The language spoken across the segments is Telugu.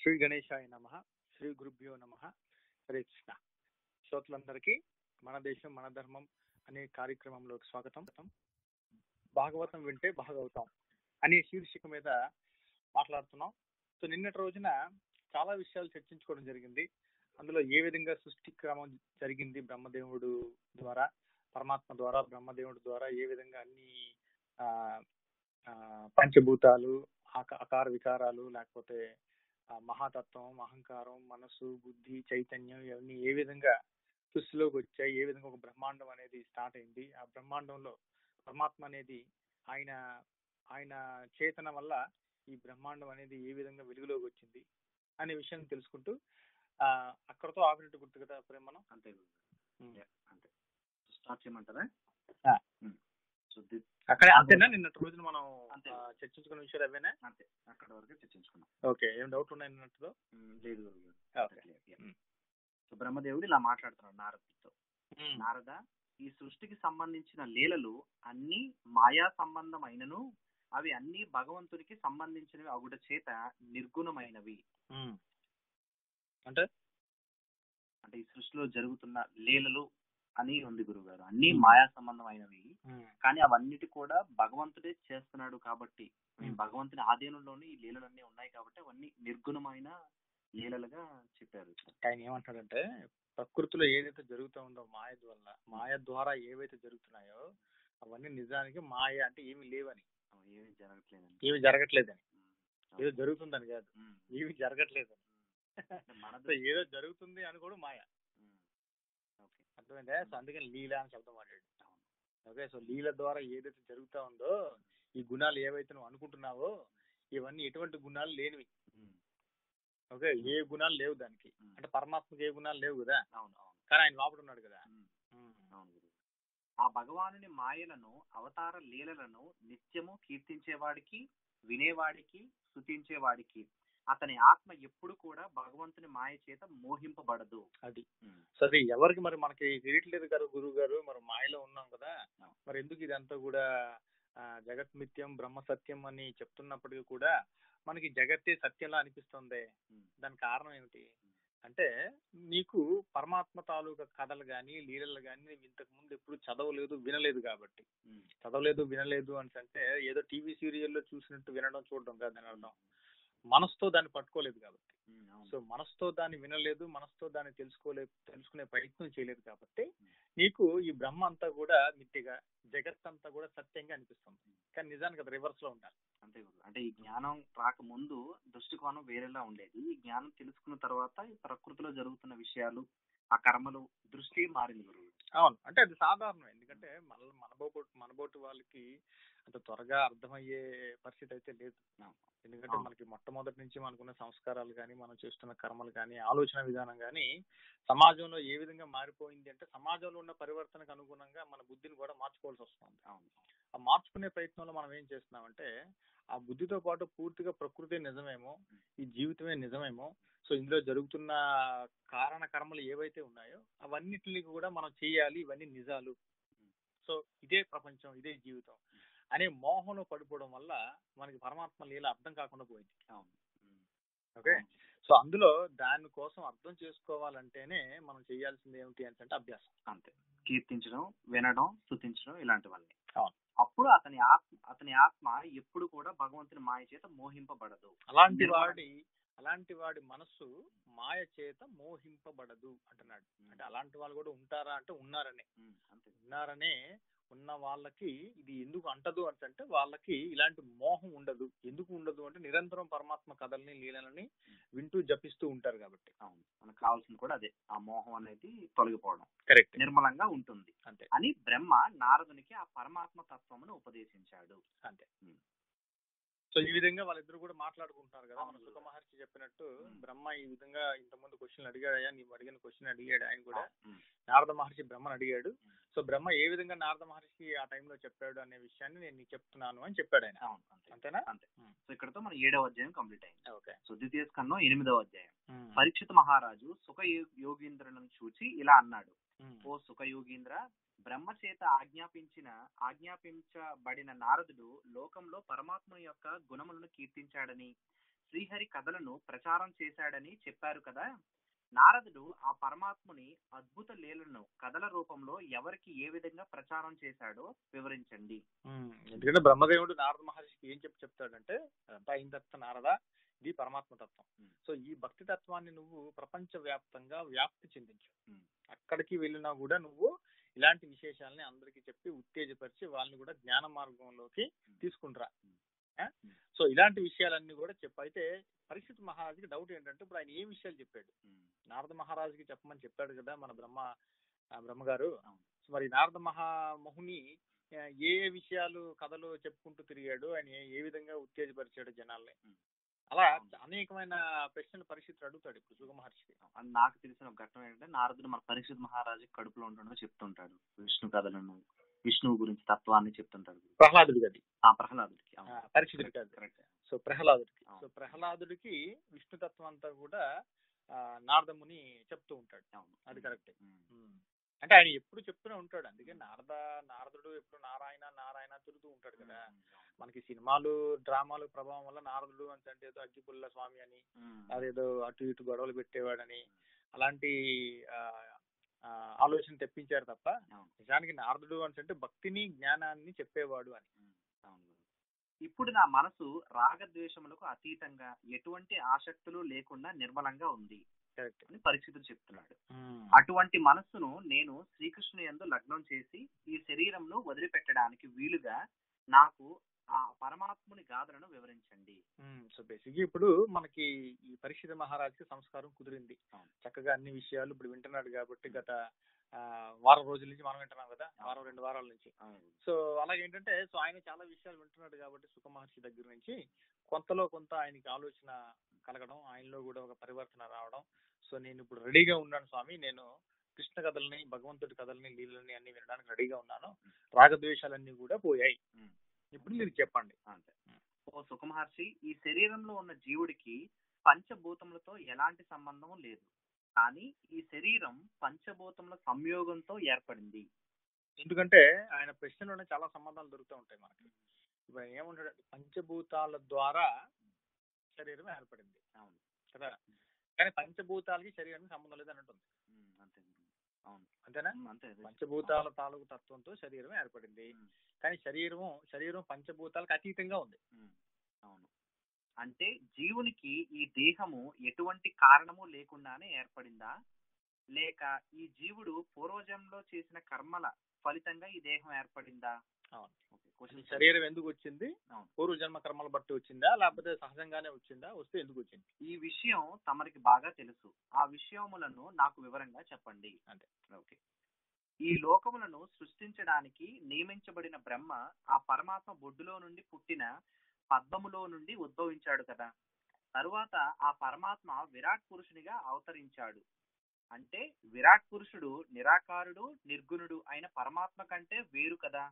శ్రీ గణేశాయ నమ శ్రీ గురుభ్యో నమ హరే కృష్ణ శ్రోతలందరికీ మన దేశం మన ధర్మం అనే కార్యక్రమంలోకి స్వాగతం భాగవతం వింటే భాగవతం అనే శీర్షిక మీద మాట్లాడుతున్నాం సో నిన్నటి రోజున చాలా విషయాలు చర్చించుకోవడం జరిగింది అందులో ఏ విధంగా సృష్టి క్రమం జరిగింది బ్రహ్మదేవుడు ద్వారా పరమాత్మ ద్వారా బ్రహ్మదేవుడు ద్వారా ఏ విధంగా అన్ని ఆ ఆ, పంచభూతాలు ఆక- అకార వికారాలు లేకపోతే ఆ, మహాతత్వం అహంకారం మనసు బుద్ధి చైతన్యం ఇవన్నీ ఏ విధంగా సృష్టిలోకి వచ్చాయి ఏ విధంగా ఒక బ్రహ్మాండం అనేది స్టార్ట్ అయింది ఆ బ్రహ్మాండంలో పరమాత్మ అనేది ఆయన ఆయన చేతన వల్ల ఈ బ్రహ్మాండం అనేది ఏ విధంగా వెలుగులోకి వచ్చింది అనే విషయం తెలుసుకుంటూ ఆ అక్కడతో ఆపినట్టు గుర్తు కదా ప్రేమ మనం అంతే గురుగారు. ఉమ్. Yeah, అంతే స్టార్ట్ చేయమంటారా ఆ. ఉమ్. సో ది- అక్కడే అంతేనా నిన్నటి రోజున మనం అంతే. ఆ, చర్చించుకున్న విషయాలు అవేనా అంతే అక్కడ వరకు చర్చించుకున్నాం ఓకే ఏం డౌట్ ఉన్నాయి నిన్నట్టులో ఉమ్, లేదు గురుగారు. Okay Clear, yeah. Um. So బ్రహ్మదేవుడు ఇలా మాట్లాడుతున్నాడు నారదుడితో నారద ఈ సృష్టికి సంబంధించిన లీలలు అన్ని మాయా సంబంధమైనను అవి అన్ని భగవంతునికి సంబంధించినవి అగుట చేత నిర్గుణమైనవి ఉమ్. అంటే అంటే ఈ సృష్టిలో జరుగుతున్న లీలలు అని ఉంది గురుగారు అన్ని మాయా సంబంధమైనవి ఉమ్. కానీ అవన్నిటి కూడా భగవంతుడే చేస్తున్నాడు కాబట్టి ఈ Hmm. భగవంతుని ఆధీనంలోని ఈ లీలలన్నీ ఉన్నాయి కాబట్టి అవన్నీ నిర్గుణమైన లీలలుగా చెప్పారు ఇక్కడ. ఆయన ఏమంటాడంటే ప్రకృతిలో ఏదైతే జరుగుతూ ఉందో మాయ వల్ల మాయ ద్వారా ఏవైతే జరుగుతున్నాయో అవన్నీ నిజానికి మాయ అంటే ఏమి లేవని అవి ఏమీ జరగట్లేదండి ఏమి జరగట్లేదని Hmm. ఏదో జరుగుతుందని కాదు Hmm. ఏమి జరగట్లేదని అంటే మన సో ఏదో జరుగుతుంది అని కూడా మాయ Hmm. ఓకే అర్థమైందా సో అందుకని లీల అని శబ్దం మాట్లాడు అవును. ఓకే సో లీల ద్వారా ఏదైతే జరుగుతా ఉందో ఈ గుణాలు ఏవైతే నువ్వు అనుకుంటున్నావో ఇవన్నీ ఎటువంటి గుణాలు లేనివి Hmm. ఓకే ఏ గుణాలు లేవు దానికి Hmm. అంటే పరమాత్మకి ఏ గుణాలు లేవు కదా అవును అవును కానీ ఆయన లోపల ఉన్నాడు కదా Hmm. ఉమ్. అవును గురువు. ఆ భగవానుని మాయలను అవతార లీలలను నిత్యము కీర్తించేవాడికి వినేవాడికి స్తుతించేవాడికి అతని ఆత్మ ఎప్పుడు కూడా భగవంతుని మాయ చేత మోహింపబడదు అది సో అది ఎవరికి మరి మనకి తెలియట్లేదు కదా గురువు గారు మరి మాయలో ఉన్నాం కదా అవును. మరి ఎందుకు ఇదంతా కూడా ఆ, జగత్ మిథ్యం బ్రహ్మ సత్యం అని చెప్తున్నప్పటికీ కూడా మనకి జగత్తే సత్యంలా అనిపిస్తుంది ఉమ్. దానికి కారణం ఏమిటి అంటే నీకు పరమాత్మ తాలూకా కథలు గాని లీలలు గాని నువ్వు ఇంతకు ముందు ఎప్పుడు చదవలేదు వినలేదు కాబట్టి ఉమ్. చదవలేదు వినలేదు అని అంటే ఏదో టీవీ సీరియల్లో చూసినట్టు వినడం చూడడం కాదు దాని అర్థం మనసుతో దాన్ని పట్టుకోలేదు కాబట్టి ఉమ్. అవును. సో మనసుతో దాన్ని వినలేదు మనసుతో దాన్ని తెలుసుకోలేదు తెలుసుకునే ప్రయత్నం చేయలేదు కాబట్టి నీకు ఈ బ్రహ్మ అంతా కూడా మిథ్యగా జగత్ అంతా కూడా సత్యంగా అనిపిస్తుంది కానీ నిజానికి అది రివర్స్ లో ఉండాలి అంతే గురువు. అంటే ఈ జ్ఞానం రాకముందు దృష్టికోణం వేరేలా ఉండేది ఈ జ్ఞానం తెలుసుకున్న తర్వాత ఈ ప్రకృతిలో జరుగుతున్న విషయాలు ఆ కర్మలు దృష్టి మారింది గురువు అవును అంటే అది సాధారణం ఎందుకంటే మన మనబోటు మనబోటి వాళ్ళకి అంత త్వరగా అర్థమయ్యే పరిస్థితి అయితే లేదు అవును. ఎందుకంటే అవును. మనకి మొట్టమొదటి నుంచి మనకున్న సంస్కారాలు కానీ మనం చేస్తున్న కర్మలు కానీ ఆలోచన విధానం కానీ సమాజంలో ఏ విధంగా మారిపోయింది అంటే సమాజంలో ఉన్న పరివర్తనకు అనుగుణంగా మన బుద్ధిని కూడా మార్చుకోవాల్సి వస్తుంది అవును ఆ మార్చుకునే ప్రయత్నంలో మనం ఏం చేస్తున్నామంటే ఆ బుద్ధితో పాటు పూర్తిగా ప్రకృతి నిజమేమో ఈ జీవితమే నిజమేమో సో ఇందులో జరుగుతున్న కారణ కర్మలు ఏవైతే ఉన్నాయో అవన్నిటిని కూడా మనం చేయాలి ఇవన్నీ నిజాలు సో ఇదే ప్రపంచం ఇదే జీవితం అనే మోహంలో పడిపోవడం వల్ల మనకి పరమాత్మ లీల అర్థం కాకుండా పోయింది అవును ఉమ్. ఓకే సో అందులో దాని కోసం అర్థం చేసుకోవాలంటేనే మనం చేయాల్సింది ఏమిటి అంటే అభ్యాసం అంతే కీర్తించడం వినడం స్తుతించడం ఇలాంటివన్నీ అవును. అప్పుడు అతని ఆత్మ అతని ఆత్మ ఎప్పుడు కూడా భగవంతుని మాయ చేత మోహింపబడదు అలాంటి నిర్మలం. వాడి అలాంటి వాడి మనస్సు మాయ చేత మోహింపబడదు అంటున్నాడు అంటే అలాంటి వాళ్ళు కూడా ఉంటారా అంటే ఉన్నారనే ఉమ్, అంతే ఉన్నారనే ఉన్న వాళ్ళకి ఇది ఎందుకు అంటదు అంటే వాళ్ళకి ఇలాంటి మోహం ఉండదు ఎందుకు ఉండదు అంటే నిరంతరం పరమాత్మ కథల్ని లీలలని వింటూ జపిస్తూ ఉంటారు కాబట్టి అవును మనకు కావాల్సింది కూడా అదే ఆ మోహం అనేది తొలగిపోవడం కరెక్ట్ నిర్మలంగా ఉంటుంది అంతే అని బ్రహ్మ నారదునికి ఆ పరమాత్మ తత్వమును ఉపదేశించాడు అంతే ఉమ్. సో ఈ విధంగా వాళ్ళిద్దరు కూడా మాట్లాడుకుంటున్నారు కదా మన అవును. సుఖ మహర్షి చెప్పినట్టు ఉమ్. బ్రహ్మ ఈ విధంగా ఇంతకుముందు క్వశ్చన్ అడిగాడయ్యా నీవు అడిగిన క్వశ్చన్ అడిగాడు ఆయన కూడా ఉమ్, నారద మహర్షి బ్రహ్మను అడిగాడు ఉమ్. సో బ్రహ్మ ఏ విధంగా నారద మహర్షి ఆ టైంలో చెప్పాడు అనే విషయాన్ని నేను నీకు చెప్తున్నాను అని చెప్పాడు ఆయన అవును అంతే అంతేనా అంతే ఉమ్. సో ఇక్కడతో మన ఏడవ అధ్యాయం కంప్లీట్ అయింది ఓకే సో ద్వితీయ స్కందం ఎనిమిదవ అధ్యాయం ఉమ్. పరీక్షిత్ మహారాజు సుఖ యో- యోగీంద్రులను చూచి ఇలా అన్నాడు ఉమ్. ఓ సుఖ యోగీంద్ర బ్రహ్మ చేత ఆజ్ఞాపించిన ఆజ్ఞాపించబడిన నారదుడు లోకంలో పరమాత్మ యొక్క గుణములను కీర్తించాడని శ్రీహరి కథలను ప్రచారం చేశాడని చెప్పారు కదా నారదుడు ఆ పరమాత్ముని అద్భుత లీలను కథల రూపంలో ఎవరికి ఏ విధంగా ప్రచారం చేశాడో వివరించండి ఉమ్, ఎందుకంటే బ్రహ్మదేవుడు నారద మహర్షికి ఏం చెప్పి చెప్తాడంటే అంతా అయిన తర్వాత నారద ఇది పరమాత్మ తత్వం ఉమ్. సో ఈ భక్తి తత్వాన్ని నువ్వు ప్రపంచ వ్యాప్తంగా వ్యాప్తి చెందించు ఉమ్. అక్కడికి వెళ్ళినా కూడా నువ్వు ఇలాంటి విశేషాలని అందరికీ చెప్పి ఉత్తేజపరిచి వాళ్ళని కూడా జ్ఞాన మార్గంలోకి తీసుకుంటారా ఆ? ఉమ్. సో ఇలాంటి విషయాలన్నీ కూడా చెప్పు అయితే పరిస్థితి మహారాజుకి డౌట్ ఏంటంటే ఇప్పుడు ఆయన ఏ విషయాలు చెప్పాడు ఉమ్. నారద మహారాజుకి చెప్పమని చెప్పాడు కదా మన బ్రహ్మ ఆ బ్రహ్మగారు అవును. సో మరి నారద మహామహుని ఆ, ఏ ఏ విషయాలు కథలు చెప్పుకుంటూ తిరిగాడు ఆయన ఏ- ఏ విధంగా ఉత్తేజపరిచాడు జనాల్ని ఉమ్. అలా అవును. అనేకమైన ప్రశ్నలు పరిస్థితులు అడుగుతాడు ఇప్పుడు సుగ మహర్షికి అని నాకు తెలిసిన ఒక ఘట్టం ఏంటంటే నారదుడు మన పరీక్షిత్ మహారాజు కడుపులో ఉండడం చెప్తుంటాడు విష్ణు కథలను విష్ణువు గురించి తత్వాన్ని చెప్తుంటాడు ప్రహ్లాదుడికి అది ఆ ప్రహ్లాదుడికి ఆ, పరీక్షితుడికి కాదు కరెక్ట్ సో ప్రహ్లాదుడికి అవును. సో ప్రహ్లాదుడికి విష్ణుతత్వం అంతా కూడా ఆ, నారదముని చెప్తూ ఉంటాడు అవును అది కరెక్టే ఉమ్. ఉమ్. అంటే ఆయన ఎప్పుడు చెప్తూనే ఉంటాడు అందుకే నారద నారదుడు ఎప్పుడు నారాయణ నారాయణ తిరుగుతూ ఉంటాడు కదా మనకి సినిమాలు డ్రామాలు ప్రభావం వల్ల నారదుడు అంటే అంటే ఏదో అగ్గిపుల్ల స్వామి అని ఉమ్. అదేదో అటు ఇటు గొడవలు పెట్టేవాడని అలాంటి ఆ, ఆ, ఆలోచన తెప్పించారు తప్ప అవును. నిజానికి నారదుడు అంటే భక్తిని జ్ఞానాన్ని చెప్పేవాడు అని ఉమ్. అవును ఇప్పుడు నా మనసు రాగద్వేషములకు అతీతంగా ఎటువంటి ఆసక్తులు లేకుండా నిర్మలంగా ఉంది కరెక్ట్ అని పరిస్థితులు చెప్తున్నాడు అటువంటి మనస్సును నేను శ్రీకృష్ణుని యందు లగ్నం చేసి ఈ శరీరంను వదిలిపెట్టడానికి వీలుగా నాకు ఆ పరమాత్ముని గాథలను వివరించండి సో బేసిక్ ఇప్పుడు మనకి ఈ పరిషత్ మహారాజుకి సంస్కారం కుదిరింది అవును. చక్కగా అన్ని విషయాలు ఇప్పుడు వింటున్నాడు కాబట్టి గత ఆ, వారం రోజుల నుంచి మనం వింటున్నాం కదా వారం రెండు వారాల నుంచి సో అలాగే ఏంటంటే సో ఆయన చాలా విషయాలు వింటున్నాడు కాబట్టి సుఖ మహర్షి దగ్గర నుంచి కొంతలో కొంత ఆయనకి ఆలోచన కలగడం ఆయనలో కూడా ఒక పరివర్తన రావడం సో నేను ఇప్పుడు రెడీగా ఉన్నాను స్వామి నేను కృష్ణ కథల్ని భగవంతుడి కథల్ని లీలని అన్ని వినడానికి రెడీగా ఉన్నాను రాగద్వేషాలన్నీ కూడా పోయాయి ఉమ్. ఇప్పుడు మీరు చెప్పండి అంతే ఓ సుఖమహర్షి ఈ శరీరంలో ఉన్న జీవుడికి పంచభూతములతో ఎలాంటి సంబంధం లేదు కానీ ఈ శరీరం పంచభూతముల సంయోగంతో ఏర్పడింది ఎందుకంటే ఆయన ప్రశ్నలోనే చాలా సంబంధాలు దొరుకుతూ ఉంటాయి మనకి ఇప్పుడు ఆయన ఏమంటాడు పంచభూతాల ద్వారా శరీరం ఏర్పడింది అవును కదా కానీ పంచభూతాలకి శరీరానికి సంబంధం లేదు అన్నట్టుంది ఉమ్, అంతే అవును అంతేనా ఉమ్, అంతే అదే. పంచభూతాల తాలూకు తత్వంతో శరీరం ఏర్పడింది ఉమ్, కానీ శరీరం శరీరం పంచభూతాలకు అతీతంగా ఉంది ఉమ్, అవును అంటే జీవునికి ఈ దేహము ఎటువంటి కారణము లేకుండానే ఏర్పడిందా లేక ఈ జీవుడు పూర్వజంలో చేసిన కర్మల ఫలితంగా ఈ దేహం ఏర్పడిందా అవును ఓకే, ఈ క్వశ్చన్ శరీరం ఎందుకు వచ్చింది అవును. పూర్వ జన్మ కర్మలు బట్టి వచ్చిందా లేకపోతే సహజంగానే వచ్చిందా వస్తే ఎందుకు వచ్చింది ఈ విషయం తమరికి బాగా తెలుసు ఆ విషయములను నాకు వివరంగా చెప్పండి అంతే. ఓకే ఈ లోకములను సృష్టించడానికి నియమించబడిన బ్రహ్మ ఆ పరమాత్మ బొడ్డులో నుండి పుట్టిన పద్మములో నుండి ఉద్భవించాడు కదా తరువాత ఆ పరమాత్మ విరాట్ పురుషునిగా అవతరించాడు అంటే విరాట్ పురుషుడు నిరాకారుడు నిర్గుణుడు అయిన పరమాత్మ కంటే వేరు కదా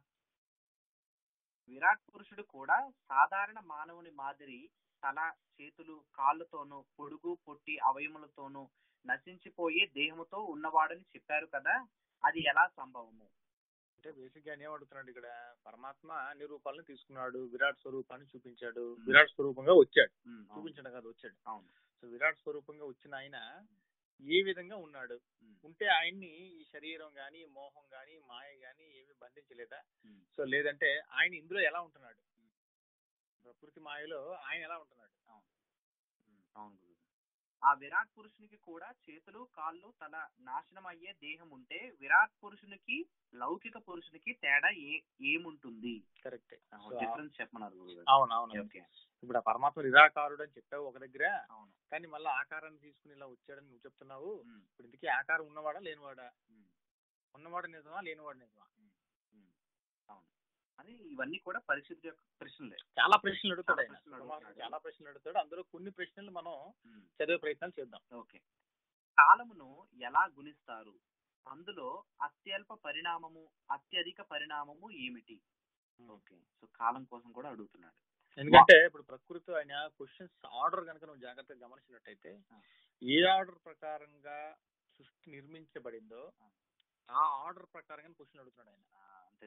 విరాట్ పురుషుడు కూడా సాధారణ మానవుని మాదిరి తల చేతులు కాళ్ళతోనూ పొడుగు పొట్టి అవయములతోనూ నశించిపోయే దేహముతో ఉన్నవాడని చెప్పారు కదా అది ఎలా సంభవము అంటే బేసిక్ గా ఏమడుగుతున్నాడు ఇక్కడ పరమాత్మ అన్ని రూపాలను తీసుకున్నాడు విరాట్ స్వరూపాన్ని చూపించాడు Hmm. విరాట్ స్వరూపంగా వచ్చాడు ఉమ్, అవును, చూపించడం కాదు వచ్చాడు అవును సో విరాట్ స్వరూపంగా వచ్చిన ఆయన ఏ విధంగా ఉన్నాడు ఉమ్, ఉంటే ఆయన్ని ఈ శరీరం గాని మోహం గాని మాయ గాని ఏమి బంధించలేదా ఉమ్, సో లేదంటే ఆయన ఇందులో ఎలా ఉంటున్నాడు ప్రకృతి మాయలో ఆయన ఎలా ఉంటున్నాడు ఉమ్, అవును గురువు. ఆ విరాట్ పురుషునికి కూడా చేతులు కాళ్ళు తల నాశనం అయ్యే దేహం ఉంటే విరాట్ పురుషునికి లౌకిక పురుషునికి తేడా ఏ ఏముంటుంది కరెక్టే డిఫరెన్స్ చెప్పమన్నారు గురువు అవును అవును ఓకే ఇప్పుడు ఆ పరమాత్మ నిరాకారుడు అని చెప్పావు ఒక దగ్గర అవును కానీ మళ్ళీ ఆకారాన్ని తీసుకుని ఇలా వచ్చాడని నువ్వు చెప్తున్నావు ఉమ్, ఇప్పుడు ఇందుకే ఆకారం ఉన్నవాడా లేనివాడా ఉమ్, ఉన్నవాడు నిజమా లేనివాడు నిజమా ఉమ్, అవును అని ఇవన్నీ కూడా పరిస్థితి యొక్క ప్రశ్నలే చాలా ప్రశ్నలు అడుగుతాడు చాలా ఆయన ప్రశ్నలు సుకుమార్ అడుగుతాడు. చాలా ప్రశ్నలు అడుగుతాడు అందులో కొన్ని ప్రశ్నలు మనం ఉమ్, చదివే ప్రయత్నాలు చేద్దాం ఓకే కాలమును ఎలా గుణిస్తారు అందులో అత్యల్ప పరిణామము అత్యధిక పరిణామము ఏమిటి ఓకే సో కాలం కోసం కూడా అడుగుతున్నాడు ఎందుకంటే ఇప్పుడు ప్రకృతి ఆయన క్వశ్చన్స్ ఆర్డర్ కనుక నువ్వు జాగ్రత్తగా గమనించినట్టయితే ఆ. ఏ ఆర్డర్ ప్రకారంగా సృష్టి నిర్మించబడిందో ఆ ఆర్డర్ ప్రకారంగా క్వశ్చన్ అడుగుతున్నాడు ఆయన ఆ, అంతే గురువు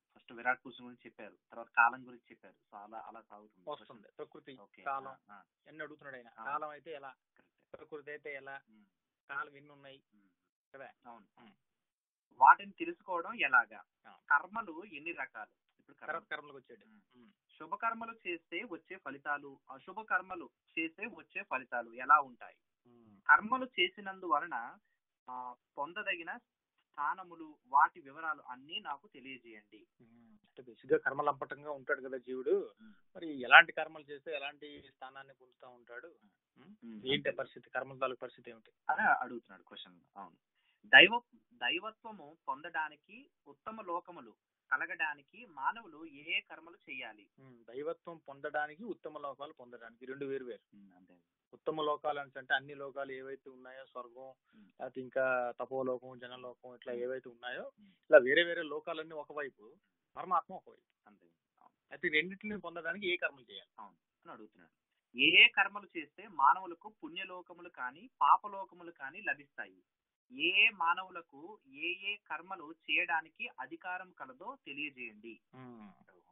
ఫస్ట్ విరాట్ పురుషుని గురించి చెప్పారు తర్వాత కాలం గురించి చెప్పారు సో అలా అలా సాగుతుంది వస్తుంది ప్రకృతి ఓకే కాలం ఆ, ఆ, ఎన్ని అడుగుతున్నాడు ఆయన ఆ. కాలం అయితే ఎలా కరెక్టే. ప్రకృతి అయితే ఎలా ఉమ్, కాలం ఎన్ని ఉన్నాయి ఉమ్. కదా అవును ఉమ్. వాటిని తెలుసుకోవడం ఎలాగా ఆ. కర్మలు ఎన్ని రకాలు ఇప్పుడు కర్మ తర్వాత కర్మలకు వచ్చాడు ఉమ్. ఉమ్. శుభకర్మలు చేస్తే వచ్చే ఫలితాలు అశుభ కర్మలు చేస్తే వచ్చే ఫలితాలు ఎలా ఉంటాయి ఉమ్. కర్మలు చేసినందువలన ఆ, పొందదగిన స్థానములు వాటి వివరాలు అన్నీ నాకు తెలియజేయండి ఉమ్. అంటే బేసిక్ గా కర్మలంపటంగా ఉంటాడు కదా జీవుడు మరి ఎలాంటి కర్మలు చేస్తే ఎలాంటి స్థానాన్ని పొందుతా ఉంటాడు ఉమ్. ఏంటి పరిస్థితి కర్మల తాలూకు పరిస్థితి ఏమిటి అని అడుగుతున్నాడు క్వశ్చన్ అవును దైవ దైవత్వము పొందడానికి ఉత్తమ లోకములు కలగడానికి మానవులు ఏ ఏ కర్మలు చేయాలి ఉమ్. దైవత్వం పొందడానికి ఉత్తమ లోకాలు పొందడానికి రెండు వేరు వేరు అంతే ఉత్తమ లోకాలు అంటే అన్ని లోకాలు ఏవైతే ఉన్నాయో స్వర్గం ఉమ్. లేకపోతే ఇంకా తపోలోకం జనలోకం ఇట్లా ఏవైతే ఉన్నాయో ఉమ్. ఇలా వేరే వేరే లోకాలన్నీ ఒకవైపు పరమాత్మ ఒకవైపు అంతే అవును అయితే ఈ రెండింటిని పొందడానికి ఏ కర్మలు చేయాలి అని అడుగుతున్నాడు ఏ ఏ కర్మలు చేస్తే మానవులకు పుణ్యలోకములు కానీ పాపలోకములు కానీ లభిస్తాయి ఏ ఏ మానవులకు ఏ ఏ కర్మలు చేయడానికి అధికారం కలదో తెలియజేయండి ఉమ్.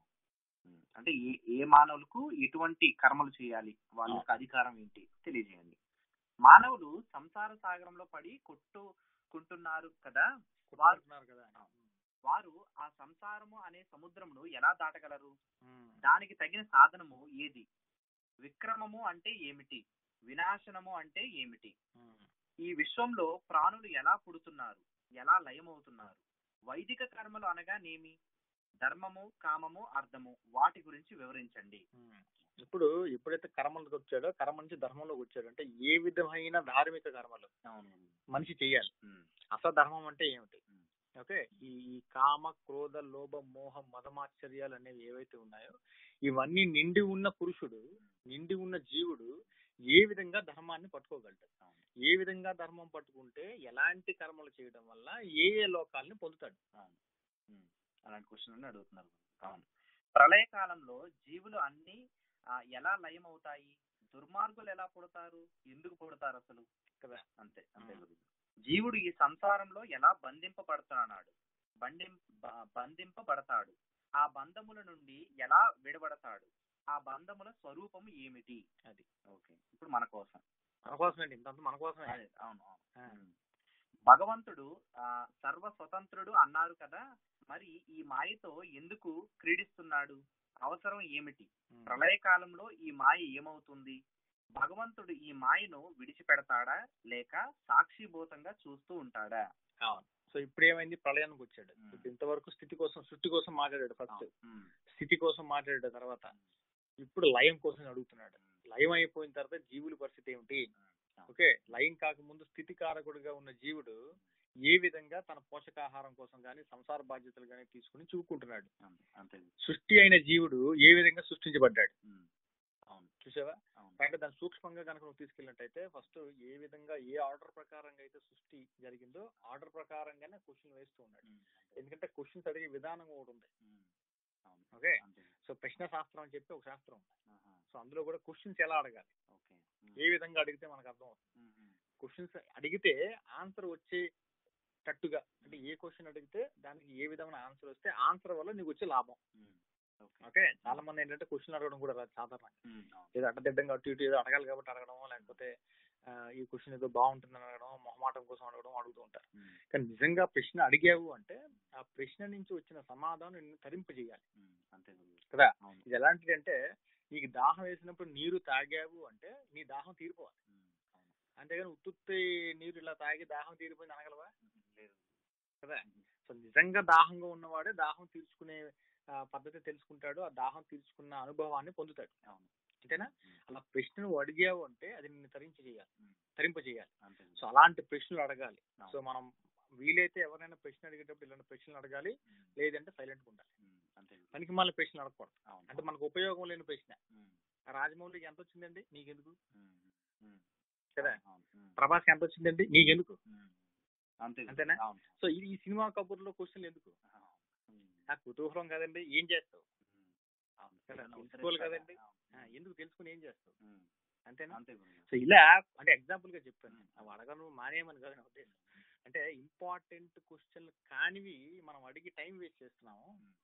అంటే ఏ ఏ మానవులకు ఎటువంటి కర్మలు చేయాలి వాళ్ళ యొక్క అధికారం ఏంటి తెలియజేయండి మానవులు సంసార సాగరంలో పడి కొట్టుకుంటున్నారు కదా వారు అంటున్నారు కదా వారు ఆ సంసారము అనే సముద్రమును ఎలా దాటగలరు ఉమ్. దానికి తగిన సాధనము ఏది విక్రమము అంటే ఏమిటి వినాశనము అంటే ఏమిటి ఉమ్. ఈ విశ్వంలో ప్రాణులు ఎలా పుడుతున్నారు ఎలా లయమవుతున్నారు వైదిక కర్మలు అనగా నేమి ధర్మము కామము అర్థము వాటి గురించి వివరించండి ఉమ్. ఇప్పుడు ఎప్పుడైతే కర్మలకు వచ్చాడో కర్మ నుంచి ధర్మంలోకి వచ్చాడు అంటే ఏ విధమైన ధార్మిక కర్మలు అవును మనిషి చేయాలి అసధర్మం అంటే ఏమిటి ఉమ్. ఓకే ఈ ఈ కామ క్రోధ లోభ మోహం మదమాశ్చర్యాలు అనేవి ఏవైతే ఉన్నాయో ఇవన్నీ నిండి ఉన్న పురుషుడు నిండి ఉన్న జీవుడు ఏ విధంగా ధర్మాన్ని పట్టుకోగలడు అవును. ఏ విధంగా ధర్మం పట్టుకుంటే ఎలాంటి కర్మలు చేయడం వల్ల ఏ ఏ లోకాలని పొందుతాడు అవును ఉమ్. అలాంటి క్వశ్చన్ అన్ని అడుగుతున్నారు అవును ప్రళయ కాలంలో జీవులు అన్ని ఆ, ఎలా లయమవుతాయి దుర్మార్గులు ఎలా పుడతారు ఎందుకు పుడతారు అసలు కదా అంతే అంతే ఉమ్. గురుజీ. జీవుడు ఈ సంసారంలో ఎలా బంధింపబడుతున్నాడు బంధిం బ- బంధింపబడతాడు ఆ బంధముల నుండి ఎలా విడబడతాడు ఆ బంధముల స్వరూపము ఏమిటి అది ఓకే ఇప్పుడు మన కోసం మన కోసమేంటి ఇంతంత మన కోసమే అదే, అవును అవును ఆ. ఉమ్. భగవంతుడు ఆ, సర్వ స్వతంత్రుడు అన్నారు కదా మరి ఈ మాయతో ఎందుకు క్రీడిస్తున్నాడు అవసరం ఏమిటి ఉమ్. ప్రళయకాలంలో ఈ మాయ ఏమవుతుంది భగవంతుడు ఈ మాయను విడిచిపెడతాడా లేక సాక్షిభూతంగా చూస్తూ ఉంటాడా అవును సో ఇప్పుడు ఏమైంది ప్రళయానికి వచ్చాడు ఉమ్. ఇప్పుడు ఇంతవరకు స్థితి కోసం సృష్టి కోసం మాట్లాడాడు ఫస్ట్ ఉమ్. స్థితి కోసం మాట్లాడాడు తర్వాత ఇప్పుడు లయం కోసం అడుగుతున్నాడు లయం అయిపోయిన తర్వాత జీవుల పరిస్థితి ఏమిటి ఓకే లయం కాకముందు స్థితి కారకుడిగా ఉన్న జీవుడు ఏ విధంగా తన పోషకాహారం కోసం కానీ సంసార బాధ్యతలు కానీ తీసుకుని చూపుకుంటున్నాడు అంతే, అంతే సృష్టి అయిన జీవుడు ఏ విధంగా సృష్టించబడ్డాడు ఉమ్. అవును చూసావా అవును అంటే దాన్ని సూక్ష్మంగా కనుక నువ్వు తీసుకెళ్ళినట్టయితే ఫస్ట్ ఏ విధంగా ఏ ఆర్డర్ ప్రకారంగా అయితే సృష్టి జరిగిందో ఆర్డర్ ప్రకారంగానే క్వశ్చన్ వేస్తూ ఉన్నాడు ఉమ్. ఎందుకంటే క్వశ్చన్స్ అడిగే విధానం ఒకటి ఉంది ఉమ్. అవును ఓకే అంతే సో ప్రశ్న శాస్త్రం అని చెప్పి ఒక శాస్త్రం ఉంది ఆహా. సో అందులో కూడా క్వశ్చన్స్ ఎలా అడగాలి ఓకే ఉమ్. ఏ విధంగా అడిగితే మనకు అర్థం అవుతుంది ఉమ్. ఉమ్. క్వశ్చన్స్ అడిగితే ఆన్సర్ వచ్చేటట్టుగా అంటే ఏ క్వశ్చన్ అడిగితే దానికి ఏ విధమైన ఆన్సర్ వస్తే ఆన్సర్ వల్ల నీకు వచ్చే లాభం ఉమ్. ఓకే ఓకే చాలా మంది ఏంటంటే క్వశ్చన్ అడగడం కూడా రాదు సాధారణంగా ఉమ్. అవును ఏదో అడ్డదిడ్డంగా అటు ఇటు ఏదో అడగాలి కాబట్టి అడగడం లేకపోతే ఆ, ఈ క్వశ్చన్ ఏదో బాగుంటుందని అడగడం మొహమాటం కోసం అడగడం అడుగుతూ ఉంటారు ఉమ్. కానీ నిజంగా ప్రశ్న అడిగావు అంటే ఆ ప్రశ్న నుంచి వచ్చిన సమాధానం నిన్ను తరింపజేయాలి ఉమ్. అంతే గురువు. కదా అవును ఇది ఎలాంటిది అంటే నీకు దాహం వేసినప్పుడు నీరు తాగావు అంటే నీ దాహం తీరిపోవాలి ఉమ్. అవును అంతేగాని ఉత్తుత్తి నీరు ఇలా తాగి దాహం తీరిపోయింది అనగలవా ఉమ్. లేదు కదా సో నిజంగా దాహంగా ఉన్నవాడే దాహం తీర్చుకునే ఆ, పద్ధతి తెలుసుకుంటాడు ఆ దాహం తీర్చుకున్న అనుభవాన్ని పొందుతాడు అవును అంతేనా ఉమ్. అలా ప్రశ్న నువ్వు అడిగావు అంటే అది నిన్ను తరించి చేయాలి ఉమ్. తరింప చేయాలి అంతే సో అలాంటి ప్రశ్నలు అడగాలి అవును. సో మనం వీలైతే ఎవరైనా ప్రశ్న అడిగేటప్పుడు ఇలాంటి ప్రశ్నలు అడగాలి ఉమ్. లేదంటే సైలెంట్ గా ఉండాలి ఉమ్. అంతే గురువు. పనికి మళ్ళీ ప్రశ్నలు అడగకూడదు అవును అంటే మనకు ఉపయోగం లేని ప్రశ్న ఉమ్. ఆ రాజమౌళికి ఎంత వచ్చిందండి నీకెందుకు ఉమ్. ఉమ్. కదా అవును ఉమ్. ప్రభాస్ ఎంత వచ్చిందండి నీకెందుకు ఉమ్. అంతే గురువు. అంతేనా? అవును సో ఇది ఈ సినిమా కబుర్లో క్వశ్చన్లు ఎందుకు అవును. ఉమ్. నాకు కుతూహలం కదండి ఏం చేస్తావు ఉమ్. అవును కదా, ఏదైనా తెలుసుకోవాలి ఉత్తరం కదండి. అవును. ఆ, ఎందుకు తెలుసుకుని ఏం చేస్తావు ఉమ్. అంతేనా అంతే గురువు. సో ఇలా అంటే ఎగ్జాంపుల్ గా చెప్పాను ఉమ్. అవి అడగను మానేయమని కాదు నా ఉద్దేశం అంటే ఇంపార్టెంట్ క్వశ్చన్లు కానివి మనం అడిగి టైం వేస్ట్ చేస్తున్నాము ఉమ్.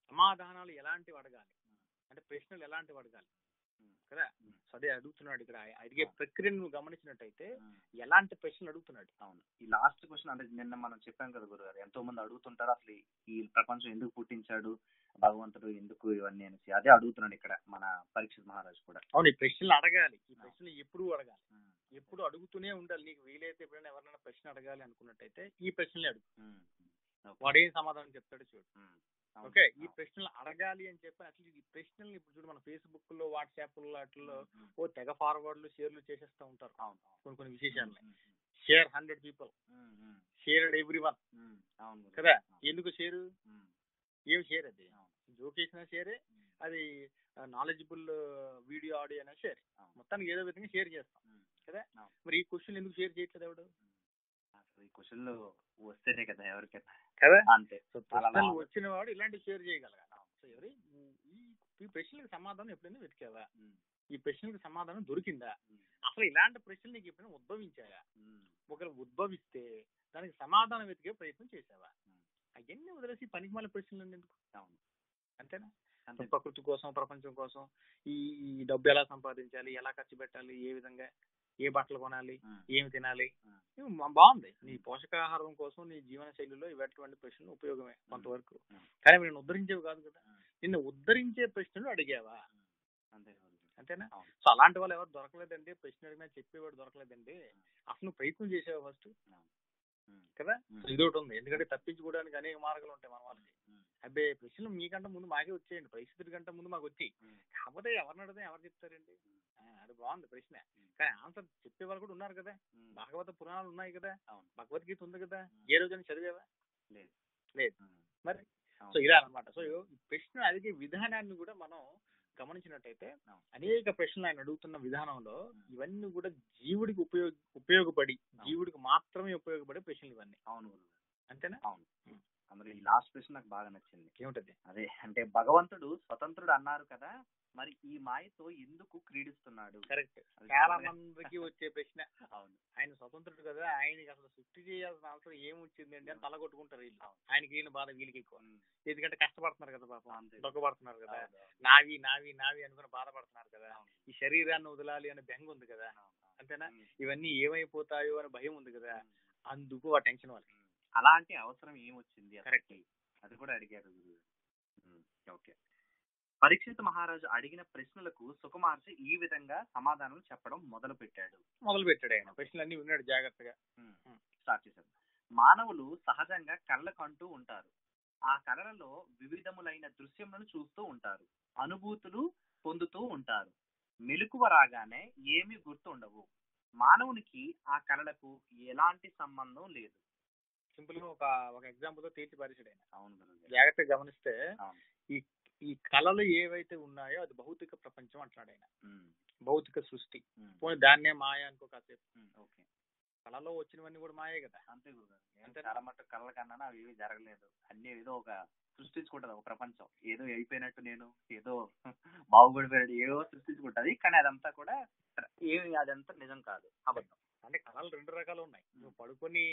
సమాధానాలు ఎలాంటివి అడగాలి అంటే ప్రశ్నలు ఎలాంటివి అడగాలి కదా ఉమ్. సో అదే అడుగుతున్నాడు ఇక్కడ ఆ- అడిగే ప్రక్రియను నువ్వు గమనించినట్టయితే ఉమ్. ఎలాంటి ప్రశ్నలు అడుగుతున్నాడు అవును ఈ లాస్ట్ క్వశ్చన్ అంటే నిన్న మనం చెప్పాం కదా గురుగారు ఎంతో మంది అడుగుతుంటారు అసలు ఈ- ఈ ప్రపంచం ఎందుకు పుట్టించాడు భగవంతుడు ఎందుకు ఇవన్నీ అనేసి అదే అడుగుతున్నాడు ఇక్కడ మన పరీక్షిత్ మహారాజ్ కూడా అవును ఈ ప్రశ్నలు అడగాలి ఈ ప్రశ్నలు ఎప్పుడు అడగాలి ఉమ్. ఎప్పుడు అడుగుతూనే ఉండాలి నీకు వీలైతే ఎప్పుడైనా ఎవరైనా ప్రశ్న అడగాలి అనుకున్నట్టయితే ఈ ప్రశ్నలే అడుగు ఉమ్. ఓకే. వాడు ఏం సమాధానం చెప్తాడో చూడు ఉమ్. అవును. ఓకే ఈ అవును. ప్రశ్నలు ప్రశ్నలు అడగాలి అని చెప్పి అసలు ఈ ప్రశ్నల్ని ఇప్పుడు చూడు మన ఫేస్బుక్ లో వాట్సాప్ లో వాటిల్లో ఉమ్. ఓ తెగ ఫార్వర్డ్లు షేర్లు చేసేస్తూ ఉంటారు అవును అవును. కొన్ని కొన్ని విశేషాలని um. Share hundred people um. Um. Shared every one um. అవును గురుగారు. కదా అవును. ఎందుకు షేరు ఉమ్. ఏం షేర్ అది అవును. జోక్ చేసిన షేరే ఉమ్. అది నాలెడ్జబుల్ వీడియో ఆడియో అయినా షేర్ అవును. మొత్తానికి ఏదో విధంగా షేర్ చేస్తాం ఉమ్. కదా అవును. మరి ఈ క్వశ్చన్ ఎందుకు షేర్ చేయట్లేదు ఎవడు అసలు ఈ క్వశ్చన్లు వస్తేనే కదా ఎవరికైనా కదా అంతే సో అలా ప్రశ్నలు లాభం. వచ్చిన వాడు ఇలాంటి షేర్ చేయగలగాలి సో ఎవరి ఈ ఈ ప్రశ్నలకు సమాధానం ఎప్పుడైనా వెతికావా ఉమ్. ఈ ప్రశ్నలకు సమాధానం దొరికిందా ఉమ్. అసలు ఇలాంటి ప్రశ్నలు నీకు ఎప్పుడైనా ఉద్భవించాయా ఉమ్. ఒకరు ఉద్భవిస్తే దానికి సమాధానం వెతికే ప్రయత్నం చేసావా ఉమ్. అవన్నీ వదిలేసి పనికి మళ్ళీ ప్రశ్నలు ఎందుకు అవును అంతేనా అంతే ప్రకృతి కోసం ప్రపంచం కోసం ఈ ఈ డబ్బు ఎలా సంపాదించాలి ఎలా ఖర్చు పెట్టాలి ఏ విధంగా ఏ బట్టలు కొనాలి ఉమ్. ఏమి తినాలి ఉమ్. ఇవి మా- బాగుంది నీ పోషకాహారం కోసం నీ జీవన శైలిలో ఇటువంటి ప్రశ్నలు ఉపయోగమే కొంతవరకు ఉమ్. కానీ నేను ఉద్ధరించేవి కాదు కదా ఉమ్. నిన్ను ఉద్ధరించే ప్రశ్నలు అడిగావా అంతే గురుగారు. అంతేనా అవును. సో అలాంటి వాళ్ళు ఎవరు దొరకలేదండి ప్రశ్న అడిగినా చెప్పేవాడు దొరకలేదండి అసలు నువ్వు ప్రయత్నం చేసావు ఫస్ట్ ఉమ్. కదా ఉమ్. సో ఇదొకటి ఉంది ఎందుకంటే తప్పించుకోవడానికి అనేక మార్గాలు ఉంటాయి మన వాళ్ళకి ఉమ్. అబ్బే ప్రశ్నలు మీకంటే ముందు మాకే వచ్చేయండి పరిస్థితుల కంటే ముందు మాకు వచ్చి ఉమ్. కాకపోతే ఎవరిని అడిగితే ఎవరు చెప్తారండి ఆ, అది బాగుంది ప్రశ్న ఉమ్. కానీ ఆన్సర్ చెప్పే వాళ్ళు కూడా ఉన్నారు కదా ఉమ్. భాగవత పురాణాలు ఉన్నాయి కదా అవును భగవద్గీత ఉంది కదా ఉమ్. ఏ రోజైనా చదివావా లేదు లేదు ఉమ్. మరి అవును. సో ఇలా అన్నమాట సో ఈ ప్రశ్న అడిగే విధానాన్ని కూడా మనం గమనించినట్టయితే అవును. అనేక ప్రశ్నలు ఆయన అడుగుతున్న విధానంలో ఉమ్. ఇవన్నీ కూడా జీవుడికి ఉపయోగ ఉపయోగపడి అవును. జీవుడికి మాత్రమే ఉపయోగపడే ప్రశ్నలు ఇవన్నీ అవును గురుగారు. అంతేనా అవును అందులో ఈ లాస్ట్ ప్రశ్న నాకు బాగా నచ్చింది ఏమిటది అదే అంటే భగవంతుడు స్వతంత్రుడు అన్నారు కదా మరి ఈ మాయతో ఎందుకు క్రీడిస్తున్నాడు కరెక్ట్ అది చాలా చాలా- మందికి వచ్చే ప్రశ్న అవును ఆయన స్వతంత్రుడు కదా ఆయనకి అసలు సృష్టి చేయాల్సిన అవసరం ఏమొచ్చింది అండి అని తల కొట్టుకుంటారు వీళ్ళు అవును. ఆయనకి వీళ్ళ బాధ వీళ్ళకి ఎక్కువ ఉమ్. ఎందుకంటే కష్టపడుతున్నారు కదా పాపం అంతే. దొక్కబడుతున్నారు కదా అవును, అవును. నావి నావి నావి అనుకుని బాధపడుతున్నారు కదా అవును. ఈ శరీరాన్ని వదలాలి అనే బెంగ ఉంది కదా అవును, అవును. అంతేనా ఉమ్. ఇవన్నీ ఏమైపోతాయో అనే భయం ఉంది కదా ఉమ్. అందుకు ఆ టెన్షన్ వాళ్ళకి ఉమ్. అలాంటి అవసరం ఏమొచ్చింది Correct. అతనికి? అది కూడా అడిగారు గురువు ఉమ్. ఓకే పరీక్షిత్ మహారాజు అడిగిన ప్రశ్నలకు సుకుమార్జీ ఈ విధంగా సమాధానం చెప్పడం మొదలు పెట్టాడు మొదలు పెట్టాడు ఆయన ప్రశ్నలన్నీ విన్నాడు జాగ్రత్తగా ఉమ్. స్టార్ట్ చేశాడు మానవులు సహజంగా కళ్ళకంటూ ఉంటారు ఆ కళలలో వివిధములైన దృశ్యములను చూస్తూ ఉంటారు అనుభూతులు పొందుతూ ఉంటారు మెలకువ రాగానే ఏమీ గుర్తుండవు మానవునికి ఆ కళలకు ఎలాంటి సంబంధం లేదు సింపుల్ గా ఒక ఒక ఎగ్జాంపుల్ తో తీర్చి పరిచాడు ఆయన అవును గురువు జాగ్రత్తగా గమనిస్తే అవును ఈ ఈ కళలు ఏవైతే ఉన్నాయో అది భౌతిక ప్రపంచం అంటున్నాడు ఆయన ఉమ్, భౌతిక సృష్టి ఉమ్, పోనీ దాన్నే మాయ అనుకో కాసేపు ఉమ్, ఓకే కళలో వచ్చినవన్నీ కూడా మాయే కదా అంతే గురుగారు ఏం అంతేనా? చాలా మట్టు కళ్ళ కన్నా అవి ఏవి జరగలేదు అన్ని ఏదో ఒక సృష్టించుకుంటది ఒక ప్రపంచం ఏదో అయిపోయినట్టు నేను ఏదో బాగుపడిపోయాడు ఏదో సృష్టించుకుంటది కానీ అదంతా కూడా ఏమి అదంతా నిజం కాదు అబద్ధం అంటే కళలు రెండు రకాలు ఉన్నాయి నువ్వు పడుకొని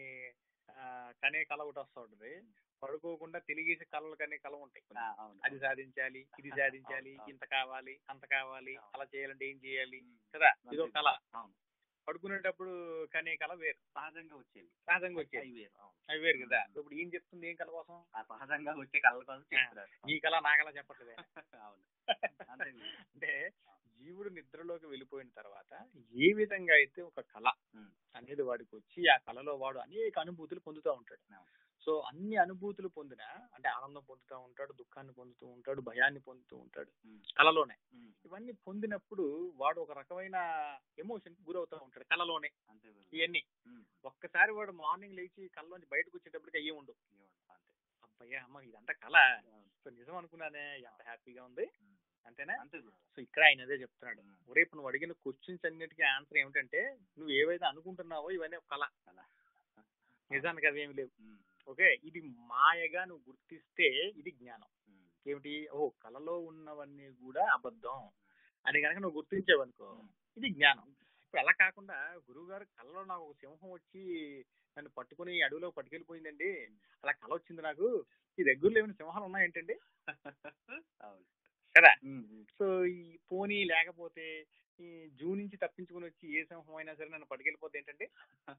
ఆ, కనే కళ ఒకటి వస్తూ ఉంటుంది పడుకోకుండా తిరిగేసి కళలు కనే కళ ఉంటాయి ఆ, అవును అది సాధించాలి ఇది సాధించాలి అవును, అవును. ఇంత కావాలి అంత కావాలి అవును. అలా చేయాలంటే ఏం చేయాలి ఉమ్, కదా ఇది ఒక అంతే. కళ అవును పడుకునేటప్పుడు కనే కళ వేరు సహజంగా వచ్చేవి సహజంగా వచ్చేది అవి వేరు అవును అవి వేరు కదా ఇప్పుడు ఏం చెప్తుంది ఏం కళ కోసం ఆ సహజంగా వచ్చే కళ్ళ కోసం చెప్తున్నారు ఈ కళ నా కళ చెప్పట్లేదు ఆయన. అవును అంతే గురు. అంటే జీవుడు నిద్రలోకి వెళ్ళిపోయిన తర్వాత ఏ విధంగా అయితే ఒక కళ ఉమ్, అనేది వాడికి వచ్చి ఆ కళలో వాడు అనేక అనుభూతులు పొందుతూ ఉంటాడు అవును. సో అన్ని అనుభూతులు పొందిన అంటే ఆనందం పొందుతూ ఉంటాడు దుఃఖాన్ని పొందుతూ ఉంటాడు భయాన్ని పొందుతూ ఉంటాడు ఉమ్, కళలోనే ఉమ్, ఇవన్నీ పొందినప్పుడు వాడు ఒక రకమైన ఎమోషన్ గురవుతూ ఉంటాడు కళలోనే అంతే గురు. ఇవన్నీ ఉమ్, ఒక్కసారి వాడు మార్నింగ్ లేచి కళ్ళలోంచి బయటకు వచ్చేటప్పటికి అయ్యి ఉండు ఏమో, అంతే అబ్బయ్యా అమ్మ ఇదంతా కళ అవును. సో నిజం అనుకున్నానే ఎంత హ్యాపీగా ఉంది ఉమ్, అంతేనా అంతే గురు. సో ఇక్కడ ఆయన అదే చెప్తున్నాడు ఉమ్, రేపు నువ్వు అడిగిన క్వశ్చన్స్ అన్నిటికీ ఆన్సర్ ఏమిటంటే నువ్వు ఏవైతే అనుకుంటున్నావో ఇవన్నీ ఒక కళ అలా. నిజానికి అవి ఏమి లేవు ఉమ్, ఓకే ఇది మాయగా నువ్వు గుర్తిస్తే ఇది జ్ఞానం ఉమ్, ఏమిటి ఓ కళలో ఉన్నవన్నీ కూడా అబద్ధం అని కనుక నువ్వు గుర్తించావనుకో ఉమ్, ఇది జ్ఞానం ఇప్పుడు అలా కాకుండా గురువు గారు కళ్ళలో నాకు ఒక సింహం వచ్చి నన్ను పట్టుకుని అడవిలో పట్టుకెళ్ళిపోయిందండి అలా కళ వచ్చింది నాకు ఈ దగ్గరలో ఏమైనా సింహాలు ఉన్నాయేంటండి అవును కదా ఉమ్, ఉమ్. సో ఈ పోనీ లేకపోతే ఈ జూ నుంచి తప్పించుకుని వచ్చి ఏ సింహం అయినా సరే నన్ను పట్టుకెళ్ళిపోతే ఏంటంటే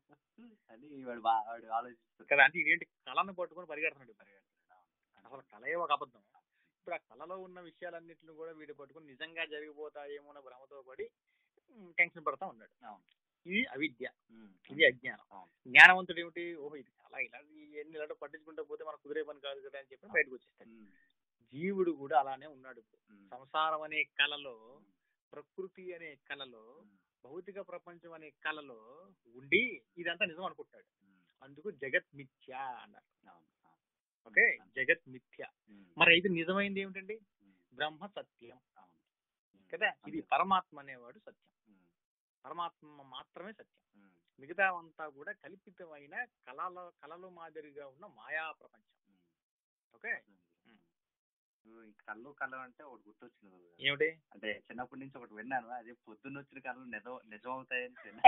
అని వాడు బా- వాడు ఆలోచిస్తాడు కదా అంటే ఇదేంటి కళను పట్టుకొని పరిగెడుతున్నాడు అసలు కళయే ఒక అబద్ధం ఇప్పుడు ఆ కళలో ఉన్న విషయాలన్నింటిని కూడా వీడు పట్టుకుని నిజంగా జరిగిపోతాయేమో అన్న భ్రమతో పడి ఉమ్, టెన్షన్ పడతా ఉన్నాడు అవును. ఇది అవిద్య ఉమ్, ఇది అజ్ఞానం అవును. జ్ఞానవంతుడు ఏమిటి ఓహో ఇది అలా ఇలా ఎన్ని ఇలా పట్టించుకుంటూ పోతే మనకు కుదిరే పని కాదు కదా అని చెప్పి బయటకు వచ్చేస్తాడు ఉమ్, జీవుడు కూడా అలానే ఉన్నాడు ఇప్పుడు ఉమ్, సంసారం అనే కళలో ప్రకృతి అనే కళలో ఉమ్, భౌతిక ప్రపంచం అనే కళలో ఉండి ఇదంతా నిజం అనుకుంటాడు ఉమ్, అందుకు జగత్ మిథ్య అన్నారు అవును, అవును. ఓకే జగత్ మిథ్య ఉమ్, మరి ఇది నిజమైంది ఏమిటండి ఉమ్, బ్రహ్మ సత్యం అవును. ఉమ్, కదా ఇది అంతే. పరమాత్మ అనేవాడు సత్యం ఉమ్, పరమాత్మ మాత్రమే సత్యం ఉమ్, మిగతావంతా కూడా కల్పితమైన కళల కళలు మాదిరిగా ఉన్న మాయా ప్రపంచం ఉమ్. ఓకే ఉమ్. నువ్వు ఈ కళ్ళు కళ్ళు అంటే ఒకటి గుర్తొచ్చింది గురువు గారు. ఏమిటి అంటే చిన్నప్పటి నుంచి ఒకటి విన్నాను అదే పొద్దున్న వచ్చిన కళ్ళు నిజం నిజం అవుతాయని విన్నా.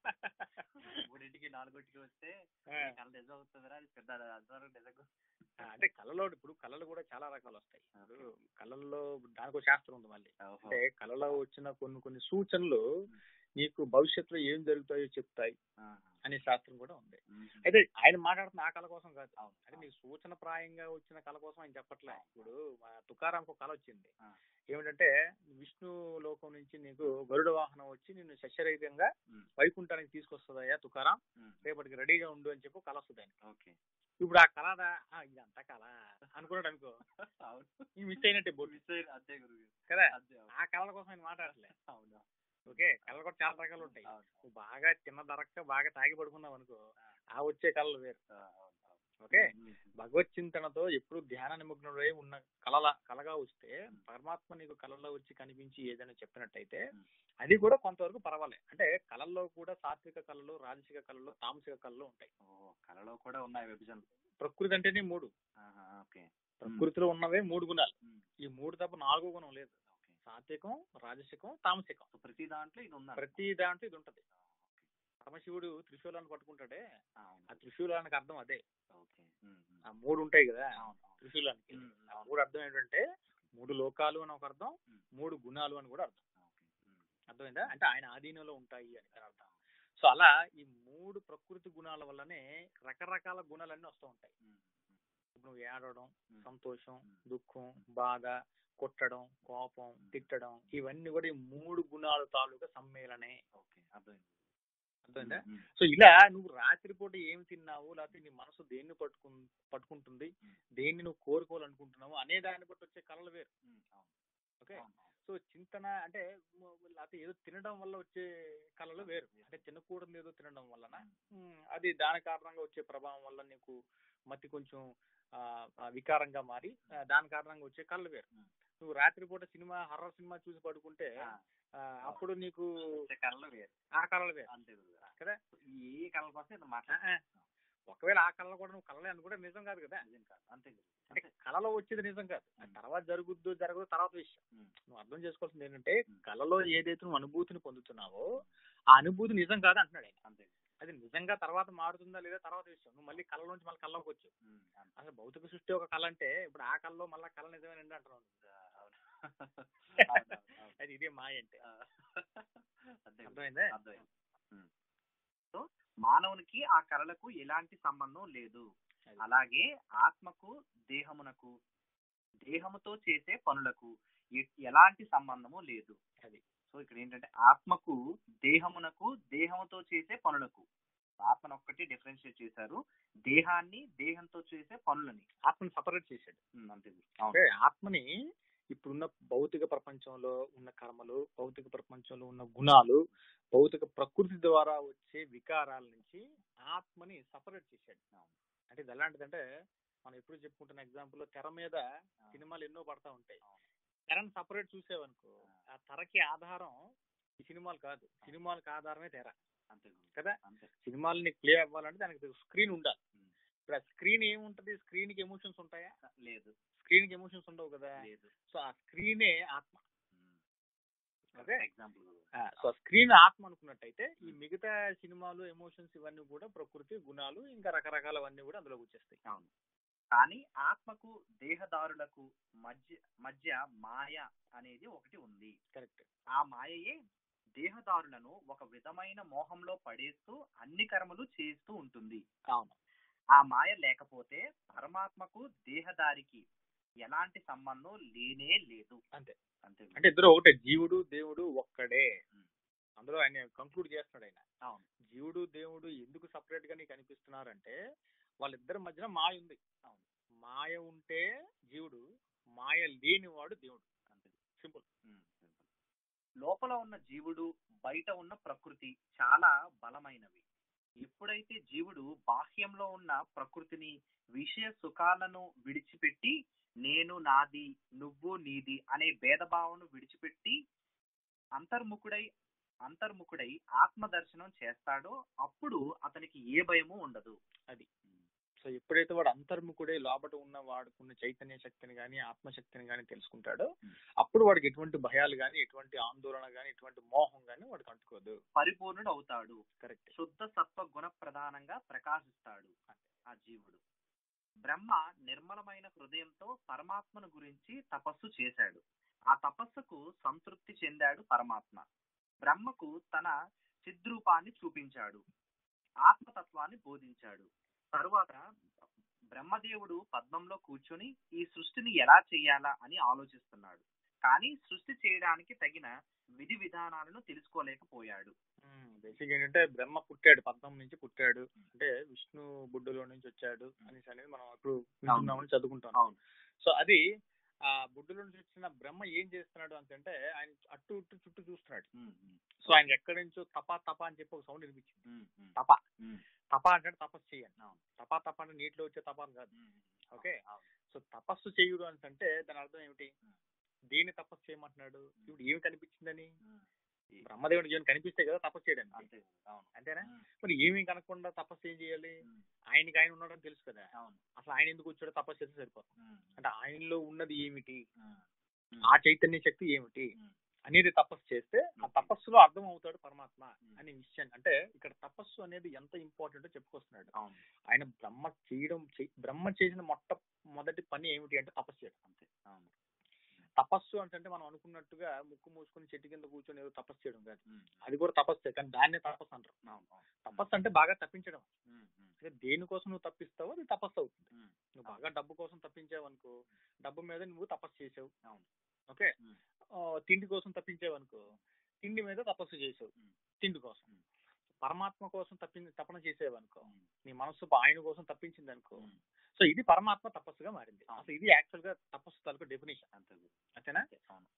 మూడింటికి నాలుగింటికి వస్తే ఆ, ఈ కళ్ళు నిజం అవుతుందిరా అది పెద్ద అంతవరకు నిజంగా ఆ, అంటే కళలో ఇప్పుడు కళలు కూడా చాలా రకాలు వస్తాయి ఇప్పుడు కళల్లో దానికి ఒక శాస్త్రం ఉంది మళ్ళీ ఓహో. అంటే కళలో వచ్చిన కొన్ని కొన్ని సూచనలు ఉమ్. నీకు భవిష్యత్తులో ఏం జరుగుతాయో చెప్తాయి ఆహా. అనే శాస్త్రం కూడా ఉంది ఉమ్. అయితే ఆయన మాట్లాడుతున్న ఆ కళ కోసం కాదు అవును. అంటే నీకు సూచన ప్రాయంగా వచ్చిన కళ కోసం ఆయన చెప్పట్లే ఇప్పుడు మా తుకారాంకు ఒక కళ వచ్చింది ఆ. ఏమిటంటే విష్ణు లోకం నుంచి నీకు గరుడ వాహనం వచ్చి నిన్ను శస్యరహితంగా ఉమ్. వైకుంఠానికి తీసుకొస్తుందయ్యా తుకారాం ఉమ్. రేపటికి రెడీగా ఉండు అని చెప్పి ఒక కళ వస్తుంది ఆయనకి ఓకే ఇప్పుడు ఆ కళ ఇదంతా కళ అనుకున్నాడు అనుకో అవును ఈ మిస్ అయినట్టే బోర్డు మిస్ అయ్యారు. అంతే గురువు గారు. కదా అంతే అవును. ఆ కళల కోసం ఆయన మాట్లాడలే అవును ఓకే కళలు కూడా చాలా రకాలు ఉంటాయి అవును నువ్వు బాగా తిన్న దరక్క బాగా తాగి పడుకున్నావు అనుకో ఆ వచ్చే కళలు వేరు ఆ, అవును అవును. ఓకే ఉమ్. భగవత్ చింతనతో ఎప్పుడు ధ్యాన నిమగ్నుడై ఉన్న కళల కళగా వస్తే పరమాత్మ నీకు కళల్లో వచ్చి కనిపించి ఏదైనా చెప్పినట్టయితే ఉమ్. అది కూడా కొంతవరకు పర్వాలే అంటే కళల్లో కూడా సాత్విక కళలు రాజసిక కళలు తామసిక కళలు ఉంటాయి ఓ కళలో కూడా ఉన్నాయి విభజనలు ప్రకృతి అంటేనే మూడు ఆహా, ఓకే ప్రకృతిలో ఉన్నవే మూడు గుణాలు ఉమ్. ఈ మూడు తప్ప నాలుగో గుణం లేదు ఓకే సాత్వికం రాజసికం తామసికం సో ప్రతి దాంట్లో ఇది ఉందా ప్రతి దాంట్లో ఇది ఉంటది పరమశివుడు త్రిశూలాన్ని పట్టుకుంటాడే ఆ అవును త్రిశూలానికి అర్థం అదే ఓకే ఉమ్, ఉమ్. ఆ మూడు ఉంటాయి కదా అవును అవును. త్రిశూలానికి ఉమ్, ఆ అవును. మూడు అర్థం ఏంటంటే మూడు లోకాలు అని ఒక అర్థం ఉమ్. మూడు గుణాలు అని కూడా అర్థం ఓకే ఉమ్. అర్థమైందా అంటే ఆయన ఆధీనంలో ఉంటాయి అని దాని అర్థం సో అలా ఈ మూడు ప్రకృతి గుణాల వల్లనే రకరకాల గుణాలన్నీ వస్తూ ఉంటాయి ఉమ్, ఇప్పుడు నువ్వు ఏడవడం ఉమ్. సంతోషం ఉమ్. దుఃఖం బాధ కొట్టడం కోపం తిట్టడం ఇవన్నీ కూడా ఈ మూడు గుణాలు తాలూకా సమ్మేళనే ఓకే అర్థమైంది అర్థమైందా ఉమ్, సో ఇలా నువ్వు రాత్రిపూట ఏం తిన్నావు లేకపోతే నీ మనసు దేన్ని పట్టుకు పట్టుకుంటుంది ఉమ్. దేన్ని నువ్వు కోరుకోవాలనుకుంటున్నావు అనే దాన్ని బట్టి వచ్చే కళలు వేరు ఉమ్, అవును ఓకే అవును, అవును. సో చింతన అంటే మ- లేకపోతే ఏదో తినడం వల్ల వచ్చే కళలు వేరు అంటే తినకూడదు ఏదో తినడం వలన ఉమ్, అది దాని కారణంగా వచ్చే ప్రభావం వల్ల నీకు మతి కొంచెం ఆ, ఆ, వికారంగా మారి ఆ, దాని కారణంగా వచ్చే కళలు వేరు ఉమ్. నువ్వు రాత్రిపూట సినిమా హర్రర్ సినిమా చూసి పడుకుంటే ఆ, ఆ, అప్పుడు నీకు వచ్చే కళలు వేరు ఆ కళలు వేరు అంతే గురుగారు. కదా ఏ కళల కోసం ఇది ఆ, మాట్లాడాలి ఆ. ఒకవేళ ఆ కళలు కూడా నువ్వు కళలే అనుకుంటే నిజం కాదు కదా నిజం కాదు అంతే గురువు. అంటే అంతే కళలో వచ్చేది నిజం కాదు ఆ ఉమ్. తర్వాత జరుగుద్దు జరగదు తర్వాత విషయం ఉమ్, నువ్వు అర్థం చేసుకోవాల్సింది ఏంటంటే ఉమ్. కళలో ఏదైతే నువ్వు అనుభూతిని పొందుతున్నావో ఆ అనుభూతి నిజం కాదు అంటున్నాడు ఆయన అంతే అది నిజంగా తర్వాత మారుతుందా లేదా తర్వాత విషయం నువ్వు మళ్ళీ కళ నుంచి మళ్ళీ కళ్ళలోకి వచ్చు ఉమ్, అంతే. అసలు భౌతిక సృష్టి ఒక కళ అంటే ఇప్పుడు ఆ కళలో మళ్ళీ కళ నిజమేనండి అంటున్నావు నువ్వు. ఆ, అవును. అవును, అవును, అవును. అది ఇదే మాయ అంటే ఆ, అంతే గురువు. అర్థమైందా అర్థమైంది. ఉమ్. సో మానవునికి ఆ కళలకు ఎలాంటి సంబంధం లేదు అది. అలాగే ఆత్మకు దేహమునకు దేహముతో చేసే పనులకు ఎ- ఎలాంటి సంబంధము లేదు అది సో ఇక్కడ ఏంటంటే ఆత్మకు దేహమునకు దేహముతో చేసే పనులకు ఆత్మను ఒక్కటి డిఫరెన్షియేట్ చేశారు దేహాన్ని దేహంతో చేసే పనులని ఆత్మని సపరేట్ చేశాడు ఉమ్, అంతే అంటే ఆత్మని ఇప్పుడున్న భౌతిక ప్రపంచంలో ఉన్న కర్మలు భౌతిక ప్రపంచంలో ఉన్న గుణాలు భౌతిక ప్రకృతి ద్వారా వచ్చే వికారాల నుంచి ఆత్మని సపరేట్ చేశాడు అంటే ఇది ఎలాంటిదంటే మనం ఎప్పుడు చెప్పుకుంటున్న ఎగ్జాంపుల్ తెర మీద సినిమాలు ఎన్నో పడతా ఉంటాయి తెరను సపరేట్ చూసేవనుకో ఆ తెరకి ఆధారం ఈ సినిమాలు కాదు సినిమాలకు ఆధారమే తెర అంతే గురు. కదా అంతే సినిమాలు నీకు ప్లే అవ్వాలంటే దానికి స్క్రీన్ ఉండాలి ఉమ్. ఇప్పుడు ఆ స్క్రీన్ ఏముంటది స్క్రీన్ కి ఎమోషన్స్ ఉంటాయా లేదు స్క్రీన్ కి ఎమోషన్స్ ఉండవు కదా లేదు సో ఆ స్క్రీనే ఆత్మ ఉమ్. అదే. ఎగ్జాంపుల్ సో స్క్రీన్ ఆత్మ అనుకున్నట్టయితే ఈ మిగతా సినిమాలు ఎమోషన్స్ ఇవన్నీ కూడా ప్రకృతి గుణాలు ఇంకా రకరకాలవన్నీ కూడా అందులోకి వచ్చేస్తాయి అవును కానీ ఆత్మకు దేహదారులకు మధ్య మధ్య మాయ అనేది ఒకటి ఉంది కరెక్ట్ ఆ మాయయే దేహదారులను ఒక విధమైన మోహంలో పడేస్తూ అన్ని కర్మలు చేస్తూ ఉంటుంది అవును ఆ మాయ లేకపోతే పరమాత్మకు దేహదారికి ఎలాంటి సంబంధం లేనే లేదు అంతే. అంతే అంటే ఇద్దరు ఒకటే జీవుడు దేవుడు ఒక్కడే ఉం. అందులో ఆయన కంక్లూడ్ చేస్తున్నాడు ఆయన అవును జీవుడు దేవుడు ఎందుకు సపరేట్ గా నీకు అనిపిస్తున్నారంటే వాళ్ళిద్దరి మధ్యన మాయ ఉంది అవును. మాయ ఉంటే జీవుడు మాయ లేనివాడు దేవుడు అంతే సింపుల్ ఉమ్, simple. లోపల ఉన్న జీవుడు బయట ఉన్న ప్రకృతి చాలా బలమైనవి ఎప్పుడైతే జీవుడు బాహ్యంలో ఉన్న ప్రకృతిని విషయ సుఖాలను విడిచిపెట్టి నేను నాది నువ్వు నీది అనే భేదభావను విడిచిపెట్టి అంతర్ముఖుడై అంతర్ముఖుడై ఆత్మ దర్శనం చేస్తాడో అప్పుడు అతనికి ఏ భయము ఉండదు అది సో ఎప్పుడైతే వాడు అంతర్ముఖుడే లోపట ఉన్న వాడుకున్న చైతన్య శక్తిని గాని ఆత్మశక్తిని గాని తెలుసుకుంటాడో Hmm. అప్పుడు వాడికి ఎటువంటి భయాలు గాని ఎటువంటి ఆందోళన గాని ఎటువంటి మోహం గాని వాడికి అంటుకోదు పరిపూర్ణుడు అవుతాడు కరెక్ట్ శుద్ధ సత్వ గుణ ప్రధానంగా ప్రకాశిస్తాడు ఆ జీవుడు బ్రహ్మ నిర్మలమైన హృదయంతో పరమాత్మను గురించి తపస్సు చేశాడు ఆ తపస్సుకు సంతృప్తి చెందాడు పరమాత్మ బ్రహ్మకు తన చిద్రూపాన్ని చూపించాడు ఆత్మతత్వాన్ని బోధించాడు తరువాత బ్రహ్మదేవుడు పద్మంలో కూర్చొని ఈ సృష్టిని ఎలా చెయ్యాలా అని ఆలోచిస్తున్నాడు కానీ సృష్టి చేయడానికి తగిన విధి విధానాలను తెలుసుకోలేకపోయాడు బేసిక్ ఏంటంటే బ్రహ్మ పుట్టాడు పద్మం నుంచి పుట్టాడు అంటే విష్ణు బుడ్డులో నుంచి వచ్చాడు అనేసి అనేది మనం ఇప్పుడు వింటున్నామని చదువుకుంటాం అవును సో అది ఆ బుడ్డులో నుంచి వచ్చిన బ్రహ్మ ఏం చేస్తున్నాడు అంటే ఆయన అటు ఇటు చుట్టూ చూస్తున్నాడు ఉమ్, ఉమ్, సో ఆయన ఎక్కడి నుంచో తపా తపా అని చెప్పి ఒక సౌండ్ వినిపించింది ఉమ్, ఉమ్, తప ఉమ్, తప అంటే తపస్సు చేయండి అవును. తపా తప అంటే నీటిలో వచ్చే తప అని కాదు ఉమ్, ఓకే అవును. సో తపస్సు చేయుడు అని అంటే దాని అర్థం ఏమిటి ఉమ్. దేని తపస్సు చేయమంటున్నాడు ఇప్పుడు ఏమి కనిపించిందని ఉమ్, ఈ- బ్రహ్మదేవుడికి ఏమి కనిపిస్తే కదా తపస్సు చేయడానికి అంతే అవును అంతేనా ఉమ్, మరి ఏమీ కనకుండా తపస్సు ఏం చేయాలి ఉమ్, ఆయనకి ఆయన ఉన్నాడని తెలుసు కదా అవును అసలు ఆయన ఎందుకు వచ్చాడో తపస్సు చేస్తే సరిపోతుంది ఉమ్, అంటే ఆయనలో ఉన్నది ఏమిటి ఉమ్, ఆ చైతన్య శక్తి ఏమిటి ఉమ్. అనేది తపస్సు చేస్తే ఆ తపస్సులో అర్థం అవుతాడు పరమాత్మ అనే విషయం అంటే ఇక్కడ తపస్సు అనేది ఎంత ఇంపార్టెంట్ చెప్పుకొస్తున్నాడు అవును ఆయన బ్రహ్మ చేయడం చే- బ్రహ్మ చేసిన మొట్ట మొదటి పని ఏమిటి అంటే తపస్సు చేయడం అంతే అవును తపస్సు అంటే మనం అనుకున్నట్టుగా ముక్కు మూసుకొని చెట్టు కింద కూర్చొని ఏదో తపస్సు చేయడం కాదు ఉమ్, అది కూడా తపస్సే కానీ దాన్నే తపస్సు అంటారు అవును అవును తపస్సు అంటే బాగా తప్పించడం ఉమ్, ఉమ్, అంటే దేనికోసం నువ్వు తప్పిస్తావో అది తపస్సు అవుతుంది ఉమ్, నువ్వు బాగా డబ్బు కోసం తప్పించావు అనుకో డబ్బు మీద నువ్వు తపస్సు చేసావు అవును ఓకే ఉమ్. ఆ, తిండి కోసం తప్పించావు అనుకో తిండి మీద తపస్సు చేసావు ఉమ్. తిండి కోసం ఉమ్. పరమాత్మ కోసం తప్పి తపన చేసేవు అనుకో ఉమ్, నీ మనస్సు ఆయన కోసం తప్పించింది అనుకో ఉమ్. సో ఇది పరమాత్మ తపస్సుగా మారింది అవును. అసలు ఇది యాక్చువల్ గా తపస్సు తాలూకు డెఫినేషన్ అంతే గురు. అంతేనా అంతే, అవును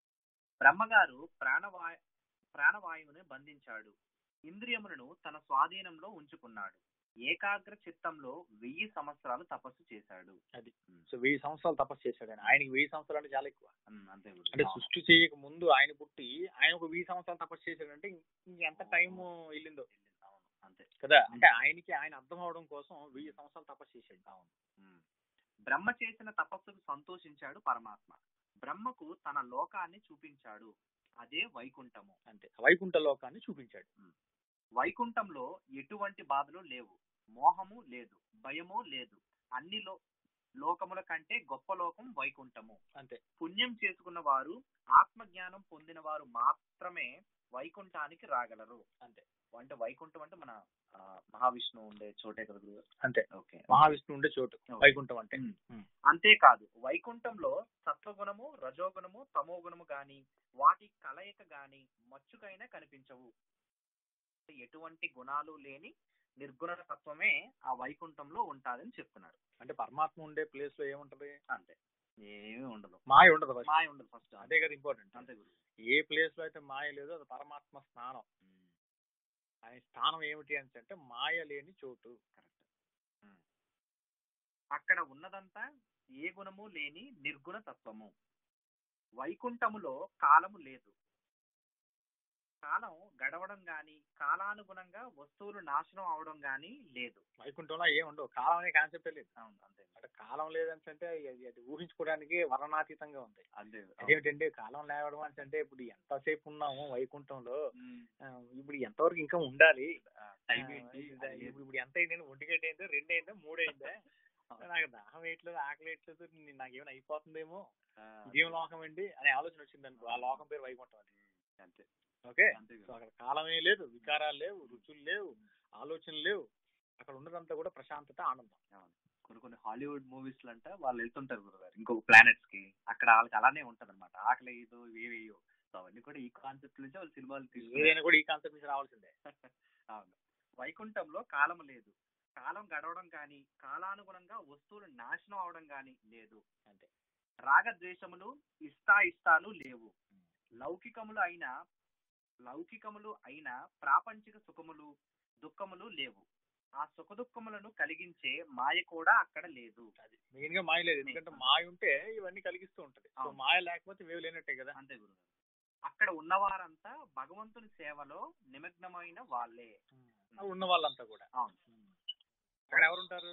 బ్రహ్మగారు ప్రాణవాయు ప్రాణవాయువుని బంధించాడు ఇంద్రియములను తన స్వాధీనంలో ఉంచుకున్నాడు ఏకాగ్ర చిత్తంలో వెయ్యి సంవత్సరాలు తపస్సు చేశాడు అది ఉమ్, సో వెయ్యి సంవత్సరాలు తపస్సు చేశాడు ఆయన ఆయనకి వెయ్యి సంవత్సరాలు అంటే చాలా ఎక్కువ ఉమ్, అంతే గురు. అంటే అవును. సృష్టి చేయక ముందు ఆయన పుట్టి ఆయన ఒక వెయ్యి సంవత్సరాలు తపస్సు చేశాడంటే ఇంకెంత టైం వెళ్ళిందో అవును అంతే కదా అంటే ఆయనకి ఆయన అర్థం అవడం కోసం వెయ్యి సంవత్సరాలు తపస్సు చేశాడు అవును ఉమ్. బ్రహ్మ చేసిన తపస్సుకు సంతోషించాడు పరమాత్మ బ్రహ్మకు తన లోకాన్ని చూపించాడు అదే వైకుంఠము అంతే వైకుంఠ లోకాన్ని చూపించాడు వైకుంఠంలో ఎటువంటి బాధలు లేవు మోహము లేదు భయము లేదు అన్ని లో లోకముల కంటే గొప్ప లోకం వైకుంఠము అంతే పుణ్యం చేసుకున్న వారు ఆత్మజ్ఞానం పొందిన వారు మాత్రమే వైకుంఠానికి రాగలరు అంతే అంటే వైకుంఠం అంటే మన ఆ, మహావిష్ణువు ఉండే చోటే కదా గురువు అంతే ఓకే మహావిష్ణువు ఉండే చోటు Okay. వైకుంఠం అంటే ఉమ్. ఉమ్. అంతేకాదు వైకుంఠంలో సత్వగుణము రజోగుణము తమోగుణము గాని వాటి కలయిక గాని మచ్చుకైనా కనిపించవు ఎటువంటి గుణాలు లేని నిర్గుణ తత్వమే ఆ వైకుంఠంలో ఉంటాదని చెప్తున్నారు అంటే పరమాత్మ ఉండే ప్లేస్ లో ఏముంటది అంతే ఏమీ ఉండదు మాయ ఉండదు first. మాయ ఉండదు ఫస్ట్ అదే కదా ఇంపార్టెంట్ అంతే గురు ఏ ప్లేస్ లో అయితే మాయ లేదో అది పరమాత్మ స్థానం ఆయన స్థానం ఏమిటి అని అంటే మాయ లేని చోటు కరెక్ట్ అక్కడ ఉన్నదంతా ఏ గుణము లేని నిర్గుణ తత్వము వైకుంఠములో కాలము లేదు కాలం గడవడం గాని కాలానుగుణంగా వస్తువులు నాశనం అవడం గాని లేదు వైకుంఠంలో ఏం ఉండవు కాలం అనే కాన్సెప్ట్ లేదు అవును అంతే అంటే కాలం లేదని అంటే అది అది ఊహించుకోవడానికి వర్ణనాతీతంగా ఉంది అంతే అదేమిటంటే కాలం లేవడం అని అంటే ఇప్పుడు ఎంతసేపు ఉన్నాము వైకుంఠంలో ఆ, ఇప్పుడు ఎంతవరకు ఇంకా ఉండాలి టైం ఆ, ఏంటి ఇది- ఇప్పుడు ఇప్పుడు ఎంత అయింది ఒంటి గంట అయిందో రెండు అయిందో మూడు అయిందా నాకు దాహం వేయట్లేదు ఆకలి వేయట్లేదు ని- నాకేమైనా అయిపోతుందేమో ఇదేం లోకం అండి అనే ఆలోచన వచ్చింది అనుకో ఆ లోకం పేరు వైకుంఠం అది అంతే ఓకే అంతే సో అక్కడ కాలమే లేదు వికారాలు లేవు రుచులు లేవు ఆలోచనలు లేవు అక్కడ ఉన్నదంతా కూడా ప్రశాంతత ఆనందం అవును. కొన్ని కొన్ని హాలీవుడ్ మూవీస్ అంట వాళ్ళు వెళ్తుంటారు గురుగారు ఇంకొక ప్లానెట్స్ కి అక్కడ వాళ్ళకి అలానే ఉంటది అనమాట ఆకలి వేయదు ఇవేవేయో సో అవన్నీ కూడా ఈ కాన్సెప్ట్ నుంచి వాళ్ళు సినిమాలు తీసుకున్నారు ఏదైనా కూడా ఈ కాన్సెప్ట్ నుంచి రావాల్సిందే అవును వైకుంఠంలో కాలం లేదు కాలం గడవడం కానీ కాలానుగుణంగా వస్తువులు నాశనం అవడం కానీ లేదు అంతే రాగద్వేషములు ఇష్టాయిష్టాలు లేవు లౌకికములు అయిన లౌకికములు అయిన ప్రాపంచిక సుఖములు దుఃఖములు లేవు ఆ సుఖ దుఃఖములను కలిగించే మాయ కూడా అక్కడ లేదు అది మెయిన్ గా మాయ లేదు ఎందుకంటే మాయ ఉంటే ఇవన్నీ కలిగిస్తూ ఉంటది సో అవును. మాయ లేకపోతే వేవు లేనట్టే కదా అంతే గురుగారు అక్కడ ఉన్నవారంతా భగవంతుని సేవలో నిమగ్నమైన వాళ్ళే ఉన్న వాళ్ళంతా కూడా అవును అక్కడ ఎవరుంటారు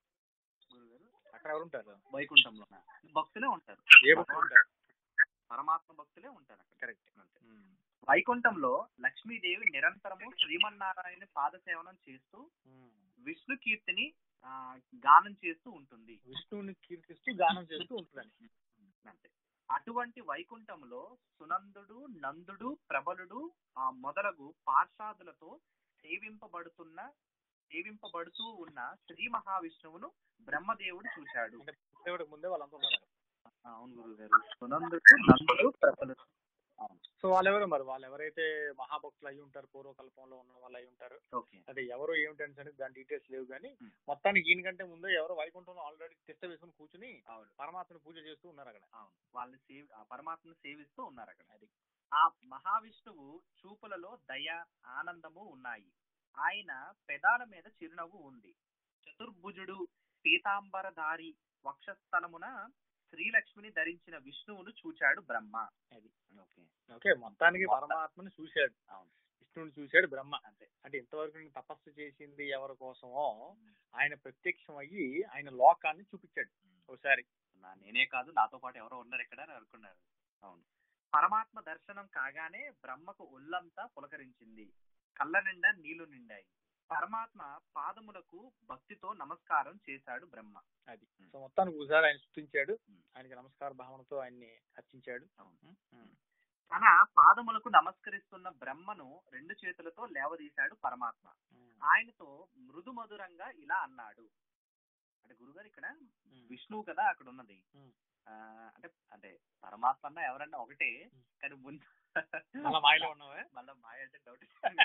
గురుగారు అక్కడ ఎవరుంటారు వైకుంఠంలో భక్తులే ఉంటారు ఏ భక్తులు ఉంటారు పరమాత్మ భక్తులే ఉంటారు అక్కడ కరెక్ట్ అంతే వైకుంఠంలో లక్ష్మీదేవి నిరంతరము శ్రీమన్నారాయణ పాద సేవనం చేస్తూ విష్ణు కీర్తిని ఆ, గానం చేస్తూ ఉంటుంది విష్ణువుని కీర్తిస్తూ గానం చేస్తూ ఉంటుందని అంతే అటువంటి వైకుంఠములో సునందుడు నందుడు ప్రబలుడు ఆ మొదలగు పార్షాదులతో సేవింపబడుతున్న సేవింపబడుతూ ఉన్న శ్రీ మహావిష్ణువును బ్రహ్మదేవుడు చూశాడు అంటే దేవుడికి ముందే వాళ్ళంతా ఉన్నారు అవును గురువు గారు సునందుడు నందుడు ప్రబలుడు అవును సో వాళ్ళెవరు మరి వాళ్ళు ఎవరైతే మహాభక్తులు అయి ఉంటారు పూర్వకల్పంలో ఉన్న వాళ్ళు అయి ఉంటారు ఓకే అదే ఎవరు ఏమిటని అనేది దాని డీటెయిల్స్ లేవు కానీ Hmm. మొత్తానికి ఈయనకంటే ముందే ఎవరో వైకుంఠంలో ఆల్రెడీ తిష్ట వేసుకుని కూర్చుని అవును పరమాత్మని పూజ చేస్తూ ఉన్నారు అక్కడ అవును వాళ్ళని సేవ ఆ పరమాత్మను సేవిస్తూ ఉన్నారు అక్కడ అది. ఆ మహావిష్ణువు చూపులలో దయ ఆనందము ఉన్నాయి ఆయన పెదాల మీద చిరునవ్వు ఉంది చతుర్భుజుడు పీతాంబరధారి వక్షస్థలమున శ్రీలక్ష్మిని ధరించిన విష్ణువును చూచాడు బ్రహ్మ అది. ఓకే ఓకే మొత్తానికి మొత్తం. పరమాత్మని చూశాడు అవును విష్ణువుని చూశాడు బ్రహ్మ అంతే అంటే ఇంతవరకు నేను తపస్సు చేసింది ఎవరి కోసమో ఆయన ప్రత్యక్షం అయ్యి ఆయన లోకాన్ని చూపించాడు ఒకసారి నా నేనే కాదు నాతో పాటు ఎవరో ఉన్నారు ఇక్కడ అని అనుకున్నారు అవును పరమాత్మ దర్శనం కాగానే బ్రహ్మకు ఒళ్ళంతా పులకరించింది కళ్ళ నిండా నీళ్లు నిండాయి పరమాత్మ పాదములకు భక్తితో నమస్కారం చేశాడు బ్రహ్మ అది సో మొత్తానికి ఒకసారి ఆయన స్థుతించాడు Hmm. ఆయనకి నమస్కార భావనతో ఆయన్ని అర్చించాడు అవును. Hmm. తన పాదములకు నమస్కరిస్తున్న బ్రహ్మను రెండు చేతులతో లేవదీశాడు పరమాత్మ Hmm. ఆయనతో మృదు మధురంగా ఇలా అన్నాడు అంటే గురుగారు ఇక్కడ Hmm. విష్ణువు కదా అక్కడ ఉన్నది Hmm. ఆ, అంటే అంటే పరమాత్మ అన్న ఎవరన్నా ఒకటే Hmm. కానీ ముందు మళ్ళా మాయలో ఉన్నావే మళ్ళా మాయ అంటే డౌట్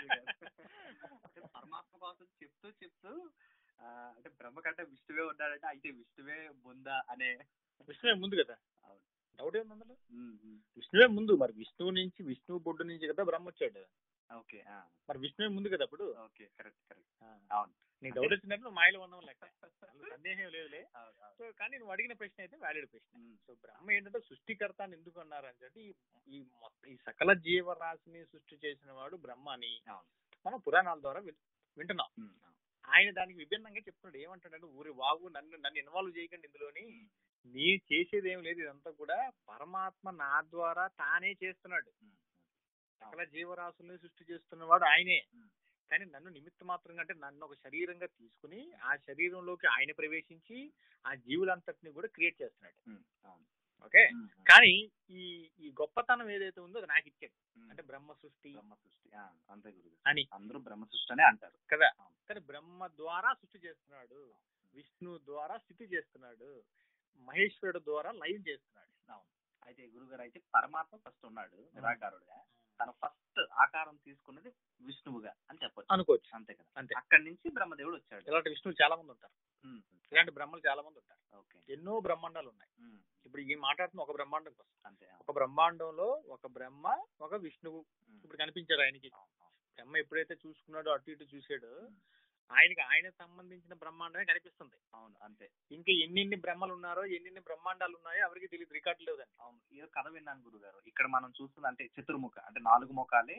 అంటే పరమాత్మ కోసం చెప్తూ చెప్తూ ఆ, అంటే బ్రహ్మ కంటే విష్ణువే ఉన్నాడంటే అయితే విష్ణువే ముందా అనే విష్ణువే ముందు కదా అవును. డౌట్ ఏంది అందులో ఉమ్, ఉమ్. విష్ణువే ముందు మరి విష్ణువు నుంచి విష్ణువు బొడ్డు నుంచి కదా బ్రహ్మ వచ్చాడు ఓకే ఆ, మరి విష్ణువే ముందు కదా అప్పుడు ఓకే కరెక్ట్ కరెక్ట్ ఆ. అవును నీకు డౌట్ వచ్చినట్టు నువ్వు మాయలో ఉన్నావు లెక్క అందులో సందేహం లేదులే అవును, అవును. సో కానీ నువ్వు అడిగిన ప్రశ్న అయితే వ్యాలిడ్ ప్రశ్న ఉమ్, సో బ్రహ్మ ఏంటంటే సృష్టికర్త అని ఎందుకు అన్నారు అని అంటే ఈ- ఈ మొత్తం ఈ సకల జీవరాశిని సృష్టి చేసిన వాడు బ్రహ్మ అని అవును. మనం పురాణాల ద్వారా విన్- వింటున్నాం ఉమ్, అవును. ఆయన దానికి విభిన్నంగా చెప్తున్నాడు ఏమంటాడంటే ఊరి వాగు నన్ను నన్ను ఇన్వాల్వ్ చేయకండి ఇందులోని నీ చేసేది ఏం లేదు ఇదంతా కూడా పరమాత్మ నా ద్వారా తానే చేస్తున్నాడు ఉమ్, సకల జీవరాశుల్ని సృష్టి చేస్తున్నవాడు ఆయనే ఉమ్. కానీ నన్ను నిమిత్త మాత్రంగా అంటే నన్ను ఒక శరీరంగా తీసుకుని ఆ శరీరంలోకి ఆయన ప్రవేశించి ఆ జీవులంతటిని కూడా క్రియేట్ చేస్తున్నాడు ఉమ్, అవును. Okay um, um. కానీ ఈ ఈ గొప్పతనం ఏదైతే ఉందో అది నాకు ఇచ్చాడు ఉమ్. అంటే బ్రహ్మ సృష్టి బ్రహ్మ సృష్టి ఆ, అంతే గురువు అని అందరూ బ్రహ్మ సృష్టి అనే అంటారు కదా అవును. కానీ బ్రహ్మ ద్వారా సృష్టి చేస్తున్నాడు విష్ణు ద్వారా స్థితి చేస్తున్నాడు మహేశ్వరుడు ద్వారా లయం చేస్తున్నాడు అవును అయితే గురుగారు అయితే పరమాత్మ ఫస్ట్ ఉన్నాడు నిరాకారుడుగా తన ఫస్ట్ ఆకారం తీసుకున్నది విష్ణువుగా అని చెప్పొచ్చు అనుకోవచ్చు అంతే కదా అంతే అక్కడి నుంచి బ్రహ్మదేవుడు వచ్చాడు ఇలాంటి విష్ణువు చాలా మంది ఉంటారు ఉమ్, ఇలాంటి బ్రహ్మలు చాలా మంది ఉంటారు ఓకే ఎన్నో బ్రహ్మాండాలు ఉన్నాయి ఉమ్, ఇప్పుడు ఈ మాట్లాడుతున్న ఒక బ్రహ్మాండం కోసం అంతే అవును. ఒక బ్రహ్మాండంలో ఒక బ్రహ్మ ఒక విష్ణువు ఉమ్, ఇప్పుడు కనిపించారు ఆయనకి అవును, అవును. బ్రహ్మ ఎప్పుడైతే చూసుకున్నాడో అటు ఇటు చూసాడో ఉమ్, ఆయనకి ఆయన సంబంధించిన బ్రహ్మాండమే కనిపిస్తుంది అవును అంతే ఇంకా ఎన్నెన్ని బ్రహ్మలు ఉన్నారో ఎన్నెన్ని బ్రహ్మాండాలు ఉన్నాయో ఎవరికి తెలియదు రికార్డు లేదండి అవును ఈ కథ విన్నాను గురుగారు ఇక్కడ మనం చూస్తుంది అంటే చతుర్ముఖ అంటే నాలుగు ముఖాలే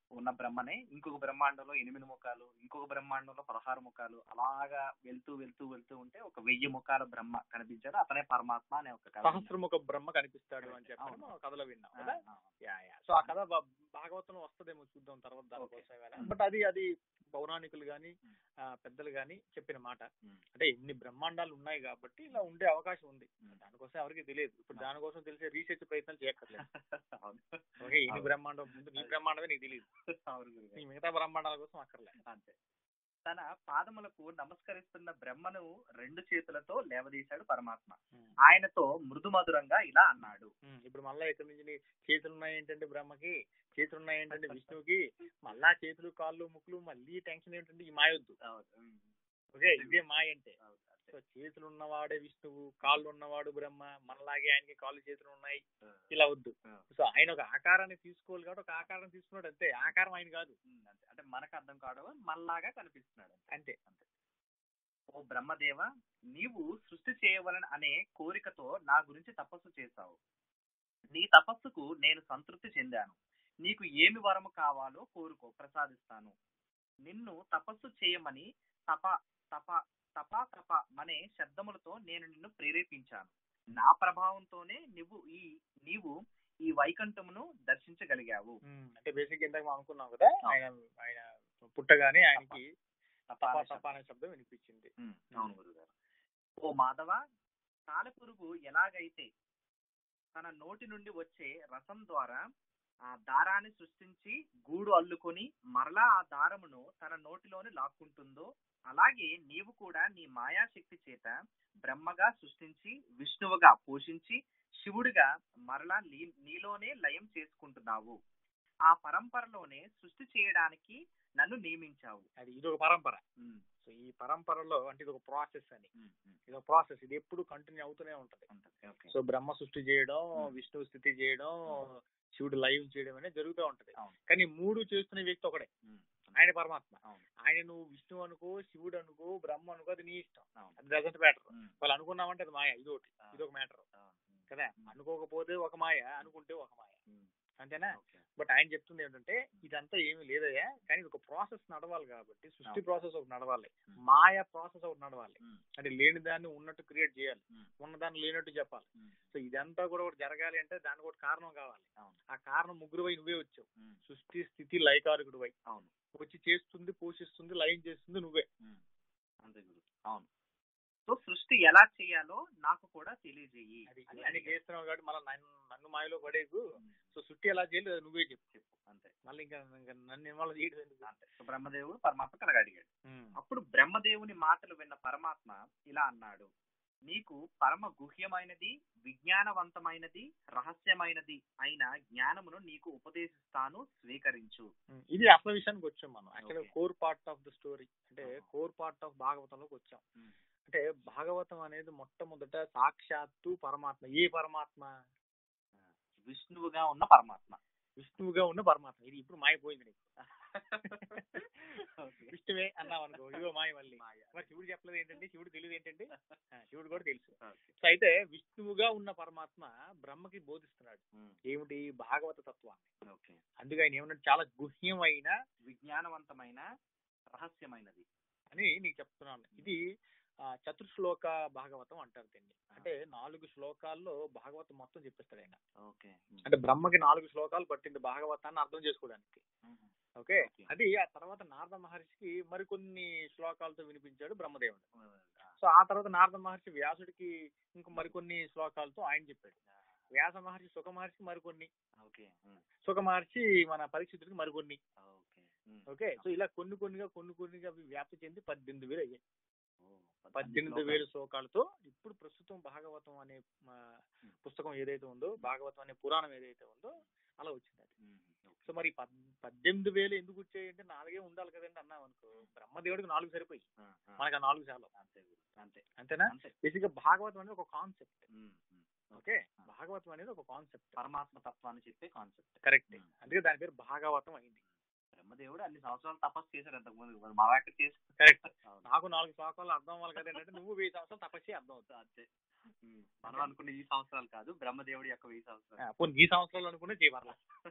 ఉన్న బ్రహ్మనే ఇంకొక బ్రహ్మాండంలో ఎనిమిది ముఖాలు ఇంకొక బ్రహ్మాండంలో పదహారు ముఖాలు అలాగా వెళ్తూ వెళ్తూ వెళ్తూ ఉంటే ఒక వెయ్యి ముఖాల బ్రహ్మ కనిపించాడు అతనే పరమాత్మ అనే ఒక కథ సహస్రముఖ బ్రహ్మ కనిపిస్తాడు అని చెప్పి అవును. మనం కథలో విన్నాం ఆ, కదా ఆ, యా యా సో ఆ కథ భా- భాగవతంలో వస్తదేమో చూద్దాం తర్వాత దానికోసం బట్ అది అది పౌరాణికులు గాని ఆ, పెద్దలు గాని చెప్పిన మాట ఉమ్, అంటే ఎన్ని బ్రహ్మాండాలు ఉన్నాయి కాబట్టి ఇలా ఉండే అవకాశం ఉంది ఉమ్. దానికోసం ఎవరికి తెలియదు ఇప్పుడు దానికోసం తెలిసే రీసెర్చ్ ప్రయత్నాలు చేయక్కర్లేదు అవును. ఓకే ఎన్ని అవును. బ్రహ్మాండం ముందు నీ బ్రహ్మాండమే నీకు తెలియదు అవును గురుగారు. నీ మిగతా బ్రహ్మాండాల కోసం అక్కర్లేదు అంతే తన పాదములకు నమస్కరిస్తున్న బ్రహ్మను రెండు చేతులతో లేవదీశాడు పరమాత్మ ఆయనతో మృదు మధురంగా ఇలా అన్నాడు ఉమ్, ఇప్పుడు మళ్ళా ఇక్కడ నుంచి నీ చేతులు ఉన్నాయి ఏంటంటే బ్రహ్మకి చేతులు ఉన్నాయి ఏంటంటే విష్ణువుకి మళ్ళా చేతులు కాళ్ళు ముక్కులు మళ్ళీ టెన్షన్ ఏంటంటే ఈ మాయొద్దు ఓకే ఇదే మాయ అంటే సో చేతులు ఉన్నవాడే విష్ణువు కాళ్ళు ఉన్నవాడు బ్రహ్మ మనలాగే ఆయనకి కాళ్ళు చేతులు ఉన్నాయి ఇలా వద్దు సో ఆయన ఒక ఆకారాన్ని తీసుకోవాలి కాబట్టి ఒక ఆకారం తీసుకున్నాడు అంతే ఆకారం ఆయన కాదు ఉమ్, అంతే. అంటే మనకు అర్థం కావడం మళ్ళాగా కనిపిస్తున్నాడు అంతే అంతే ఓ బ్రహ్మదేవ నీవు సృష్టి చేయవలన అనే కోరికతో నా గురించి తపస్సు చేశావు నీ తపస్సుకు నేను సంతృప్తి చెందాను నీకు ఏమి వరము కావాలో కోరుకో ప్రసాదిస్తాను నిన్ను తపస్సు చేయమని తప తప తప తప అనే శబ్దములతో నేను నిన్ను ప్రేరేపించాను నా ప్రభావంతోనే నువ్వు ఈ నీవు ఈ వైకుంఠమును దర్శించగలిగావు ఉమ్, అంటే బేసిక్ ఇందాక మనం అనుకున్నాం కదా ఆయన ఆయన పుట్టగానే ఆయనకి తప తపా అనే తపా అనే శబ్దం వినిపించింది ఉమ్, అవును గురుగారు ఓ మాధవ సాలెపురుగు ఎలాగైతే తన నోటి నుండి వచ్చే రసం ద్వారా ఆ దారాన్ని సృష్టించి గూడు అల్లుకొని మరలా ఆ దారమును తన నోటిలోని లాక్కుంటుందో అలాగే నీవు కూడా నీ మాయాశక్తి చేత బ్రహ్మగా సృష్టించి విష్ణువుగా పోషించి శివుడిగా మరలా నీ- నీలోనే లయం చేసుకుంటున్నావు ఆ పరంపరలోనే సృష్టి చేయడానికి నన్ను నియమించావు అది ఇది ఒక పరంపర ఉమ్, సో ఈ పరంపరలో అంటే ఇది ఒక ప్రాసెస్ అని ఉమ్, ఉమ్, ఇది ఒక ప్రాసెస్ ఇది ఎప్పుడు కంటిన్యూ అవుతూనే ఉంటది ఉంటది. ఓకే. సో బ్రహ్మ సృష్టి చేయడం Hmm. విష్ణువు స్థితి చేయడం శివుడు లైవ్ చేయడం అనేది జరుగుతూ ఉంటది అవును. కానీ మూడు చేస్తున్న వ్యక్తి ఒకడే ఉమ్, ఆయన పరమాత్మ అవును. ఆయన నువ్వు విష్ణువు అనుకో శివుడు అనుకో బ్రహ్మ అనుకో అది నీ ఇష్టం అవును. అది డజంట్ మ్యాటర్ ఉమ్, వాళ్ళు అనుకున్నామంటే అది మాయ ఇది ఒకటి ఆ, ఇది ఒక మ్యాటర్ ఆ, ఉమ్, కదా Hmm. అనుకోకపోతే ఒక మాయ అనుకుంటే ఒక మాయ ఉమ్, అంతేనా ఓకే. బట్ ఆయన చెప్తుంది ఏంటంటే ఇదంతా ఏమీ లేదయ్యా కానీ ఇది ఒక ప్రాసెస్ నడవాలి కాబట్టి సృష్టి అవును. ప్రాసెస్ ఒకటి నడవాలి Hmm. మాయ ప్రాసెస్ ఒకటి నడవాలి ఉమ్, అంటే లేని దాన్ని ఉన్నట్టు క్రియేట్ చేయాలి ఉమ్, ఉన్నదాన్ని లేనట్టు చెప్పాలి ఉమ్, సో ఇదంతా కూడా ఒకటి జరగాలి అంటే దానికి ఒకటి కారణం కావాలి అవును. ఆ కారణం ముగ్గురు వై నువ్వే వచ్చావు ఉమ్, సృష్టి స్థితి లయకారకుడు వై అవును. వచ్చి చేస్తుంది పోషిస్తుంది లయం చేస్తుంది నువ్వే ఉమ్, అంతే గురు అవును సో సృష్టి ఎలా చేయాలో నాకు కూడా తెలియజేయి అది అని అన్ని అడిగాడు. చేస్తున్నావు కాబట్టి మళ్ళీ నన్ను నన్ను మాయలో పడేకు ఉమ్, సో సృష్టి ఎలా చేయాలి అది నువ్వే చెప్పు చెప్పు అంతే మళ్ళీ ఇంకా ఇంకా నన్ను ఇన్వాల్వ్ చేయడం ఎందుకు అంతే సో బ్రహ్మదేవుడు పరమాత్మ కలగా అడిగాడు ఉమ్. అప్పుడు బ్రహ్మదేవుని మాటలు విన్న పరమాత్మ ఇలా అన్నాడు నీకు పరమ గుహ్యమైనది విజ్ఞానవంతమైనది రహస్యమైనది అయిన జ్ఞానమును నీకు ఉపదేశిస్తాను స్వీకరించు ఉమ్. ఇది అసలు విషయానికి వచ్చాం మనం యాక్చువల్గా Okay. Core part of the story అంటే Uh-huh. కోర్ పార్ట్ ఆఫ్ భాగవతంలోకి వచ్చాం ఉమ్. అంటే భాగవతం అనేది మొట్టమొదట సాక్షాత్తు పరమాత్మ ఏ పరమాత్మ విష్ణువుగా ఉన్న పరమాత్మ విష్ణువుగా ఉన్న పరమాత్మ ఇది ఇప్పుడు మాయపోయింది నీకు విష్ణువే అన్నావు అనుకో ఇదిగో మాయ మళ్ళీ మరి శివుడు చెప్పలేదు ఏంటంటే శివుడు తెలియదు ఏంటంటే ఆ, శివుడు కూడా తెలుసు సో అయితే విష్ణువుగా ఉన్న పరమాత్మ బ్రహ్మకి బోధిస్తున్నాడు ఏమిటి భాగవత తత్వాన్ని ఓకే అందుకే ఆయన ఏమన్నాడు చాలా గుహ్యమైన విజ్ఞానవంతమైన రహస్యమైనది అని నీకు చెప్తున్నాను ఇది ఆ, చతుర్శ్లోక భాగవతం అంటారు దీన్ని అంటే నాలుగు శ్లోకాల్లో భాగవతం మొత్తం చెప్పిస్తాడు ఆయన ఓకే అంటే బ్రహ్మకి నాలుగు శ్లోకాలు పట్టింది భాగవతాన్ని అర్థం చేసుకోవడానికి ఓకే Okay. అది ఆ తర్వాత నారద మహర్షికి మరికొన్ని శ్లోకాలతో వినిపించాడు బ్రహ్మదేవుడు సో ఆ తర్వాత నారద మహర్షి వ్యాసుడికి ఇంక మరికొన్ని శ్లోకాలతో ఆయన చెప్పాడు వ్యాస మహర్షి సుఖ మహర్షికి మరికొన్ని ఓకే సుఖ మహర్షి మన పరీక్షితుడికి మరికొన్ని ఓకే ఓకే సో ఇలా కొన్ని కొన్నిగా కొన్ని కొన్నిగా అవి వ్యాప్తి చెంది పద్దెనిమిది వేలు అయ్యాయి పద్దెనిమిది వేల శ్లోకాలతో ఇప్పుడు ప్రస్తుతం భాగవతం అనే ఆ, పుస్తకం ఏదైతే ఉందో భాగవతం అనే పురాణం ఏదైతే ఉందో అలా వచ్చింది అది సో మరి పద్- పద్దెనిమిది వేలు ఎందుకు వచ్చాయి అంటే నాలుగే ఉండాలి కదండి అన్నాం అనుకో బ్రహ్మదేవుడికి నాలుగు సరిపోయి మనకు ఆ నాలుగు చాలు అంతే గురు. అంతే అంతేనా అంతే బేసిక్ గా భాగవతం అనేది ఒక కాన్సెప్ట్ ఉమ్, ఉమ్. ఓకే ఆ. భాగవతం అనేది ఒక కాన్సెప్ట్ పరమాత్మ తత్వాన్ని చెప్పే కాన్సెప్ట్ కరెక్ట్ ఉమ్. అందుకే దాని పేరు భాగవతం అయింది బ్రహ్మదేవుడు అన్ని సంవత్సరాలు తపస్సు చేశారు అంతకు ముందు మరి మా వాకి చేసి కరెక్ట్ అవును. నాకు నాలుగు శ్లోకాలు అర్థం అవ్వాలి కదా అంటే నువ్వు వెయ్యి సంవత్సరాలు తపస్సు అర్థం అవుతుంది అంతే ఉమ్. మనం అనుకున్న ఈ సంవత్సరాలు కాదు బ్రహ్మదేవుడి యొక్క వెయ్యి సంవత్సరాలు పోనీ ఈ సంవత్సరాలు అనుకునే చేయమర్లా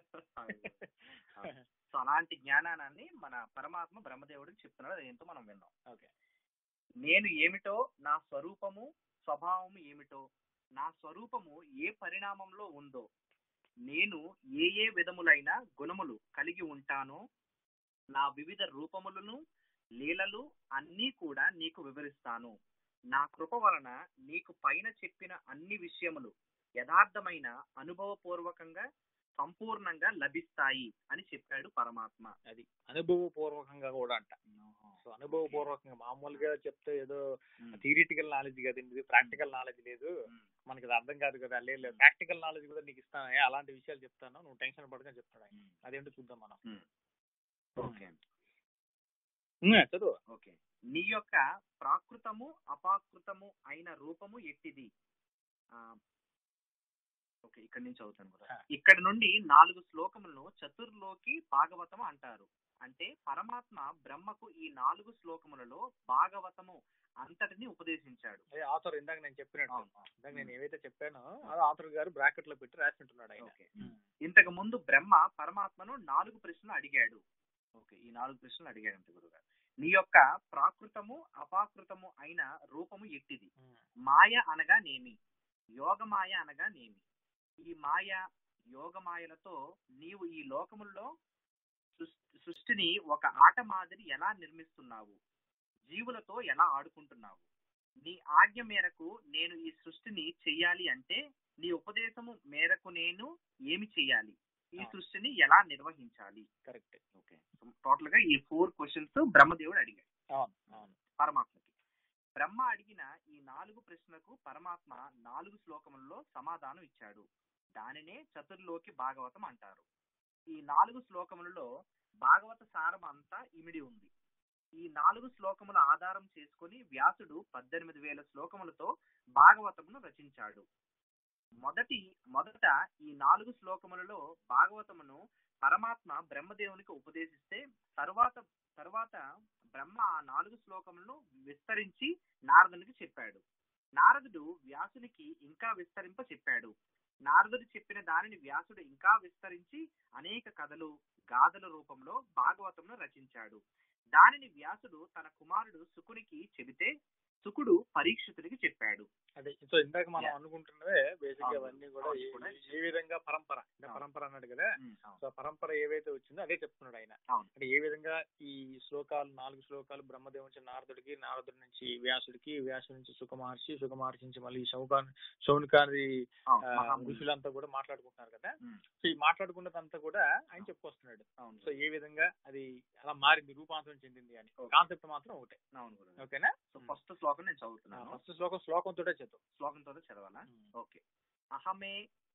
సో అలాంటి జ్ఞానాన్ని మన పరమాత్మ బ్రహ్మదేవుడికి చెప్తున్నాడు అది ఏంటో మనం విన్నాం ఓకే నేను ఏమిటో నా స్వరూపము స్వభావము ఏమిటో నా స్వరూపము ఏ పరిణామంలో ఉందో నేను ఏ ఏ విధములైన గుణములు కలిగి ఉంటానో నా వివిధ రూపములను లీలలు అన్నీ కూడా నీకు వివరిస్తాను నా కృప వలన నీకు పైన చెప్పిన అన్ని విషయములు యథార్థమైన అనుభవపూర్వకంగా సంపూర్ణంగా లభిస్తాయి అని చెప్పాడు పరమాత్మ అది అనుభవపూర్వకంగా కూడా అంట సో అనుభవపూర్వకంగా మామూలుగా చెప్తే ఏదో థియరిటికల్ నాలెడ్జ్ కదండి ప్రాక్టికల్ నాలెడ్జ్ లేదు మనకి అది అర్థం కాదు కదా లేదు ప్రాక్టికల్ నాలెడ్జ్ కూడా నీకు ఇస్తాను ఏ, అలాంటి విషయాలు చెప్తాను నువ్వు టెన్షన్ పడకని చెప్తాడు ఆయన అదేంటో చూద్దాం మనం ఓకే ఉమ్, చదువు ఓకే నీ యొక్క ప్రాకృతము అపాకృతము అయిన రూపము ఎట్టిది ఆ, ఓకే ఇక్కడ నుంచి చదువుతాను కూడా ఆ. ఇక్కడ నుండి నాలుగు శ్లోకములను చతుర్లోకి భాగవతం అంటారు అంటే పరమాత్మ బ్రహ్మకు ఈ నాలుగు శ్లోకములలో భాగవతము అంతటిని ఉపదేశించాడు అదే ఆథర్ ఇందాక నేను చెప్పినట్టు అవును. ఇందాక నేను ఏవైతే చెప్పానో అది ఆథర్ గారు బ్రాకెట్ లో పెట్టి రాసింటున్నాడు ఆయన ఓకే ఇంతకు ముందు బ్రహ్మ పరమాత్మను నాలుగు ప్రశ్నలు అడిగాడు ఓకే ఈ నాలుగు ప్రశ్నలు అడిగాడు అంతే గురుగారు నీ యొక్క ప్రాకృతము అపాకృతము అయిన రూపము ఎట్టిది ఉమ్, మాయ అనగా నేమి యోగమాయ అనగా నేమి ఈ మాయ యోగమాయలతో నీవు ఈ లోకముల్లో సృష్టి- సృష్టిని ఒక ఆట మాదిరి ఎలా నిర్మిస్తున్నావు జీవులతో ఎలా ఆడుకుంటున్నావు నీ ఆజ్ఞ మేరకు నేను ఈ సృష్టిని చెయ్యాలి అంటే నీ ఉపదేశము మేరకు నేను ఏమి చెయ్యాలి ఈ ఆ. సృష్టిని ఎలా నిర్వహించాలి కరెక్ట్ ఓకే టోటల్ గా ఈ ఫోర్ క్వశ్చన్స్ బ్రహ్మదేవుడు అడిగాడు అవును అవును పరమాత్మకి బ్రహ్మ అడిగిన ఈ నాలుగు ప్రశ్నలకు పరమాత్మ నాలుగు శ్లోకములలో సమాధానం ఇచ్చాడు దానినే చతుర్లోకి భాగవతం అంటారు ఈ నాలుగు శ్లోకములలో భాగవత సారం అంతా ఇమిడి ఉంది ఈ నాలుగు శ్లోకముల ఆధారం చేసుకొని వ్యాసుడు పద్దెనిమిది వేల శ్లోకములతో భాగవతమును రచించాడు మొదటి మొదట ఈ నాలుగు శ్లోకములలో భాగవతమును పరమాత్మ బ్రహ్మదేవునికి ఉపదేశిస్తే తరువాత తరువాత బ్రహ్మ ఆ నాలుగు శ్లోకములను విస్తరించి నారదునికి చెప్పాడు నారదుడు వ్యాసునికి ఇంకా విస్తరింప చెప్పాడు నారదుడు చెప్పిన దానిని వ్యాసుడు ఇంకా విస్తరించి అనేక కథలు గాథల రూపంలో భాగవతంను రచించాడు దానిని వ్యాసుడు తన కుమారుడు సుకునికి చెబితే సుకుడు పరీక్షితుడికి చెప్పాడు అదే సో ఇందాక మనం Yeah. అనుకుంటున్నవే బేసిక్ అవును. అవన్నీ కూడా అవును ఏ- కూడా. ఏ విధంగా పరంపర అంటే అవును. పరంపర అన్నాడు కదా ఉమ్, అవును. సో పరంపర ఏవైతే వచ్చిందో అదే చెప్తున్నాడు ఆయన అవును. అంటే ఏ విధంగా ఈ శ్లోకాలు నాలుగు శ్లోకాలు బ్రహ్మదేవు నుంచి నారదుడికి నారదుడి నుంచి వ్యాసుడికి వ్యాసుడి నుంచి సుఖ మహర్షి సుఖ మహర్షి నుంచి మళ్ళీ శౌకాన్ శౌనికాది అవును, ఆ, మహాముని. ఋషులంతా కూడా మాట్లాడుకుంటున్నారు కదా ఉమ్, సో ఈ మాట్లాడుకున్నదంతా కూడా ఆయన చెప్పుకొస్తున్నాడు అవును సో ఏ విధంగా అది అలా మారింది రూపాంతరం చెందింది అని Okay. కాన్సెప్ట్ మాత్రం ఒకటే అవును గురువు. ఓకేనా సో ఫస్ట్ శ్లోకం నేను చదువుతున్నాను ఫస్ట్ శ్లోకం శ్లోకంతో చదువు శ్లోకంతో చదవాలా ఉమ్. ఓకే అహమే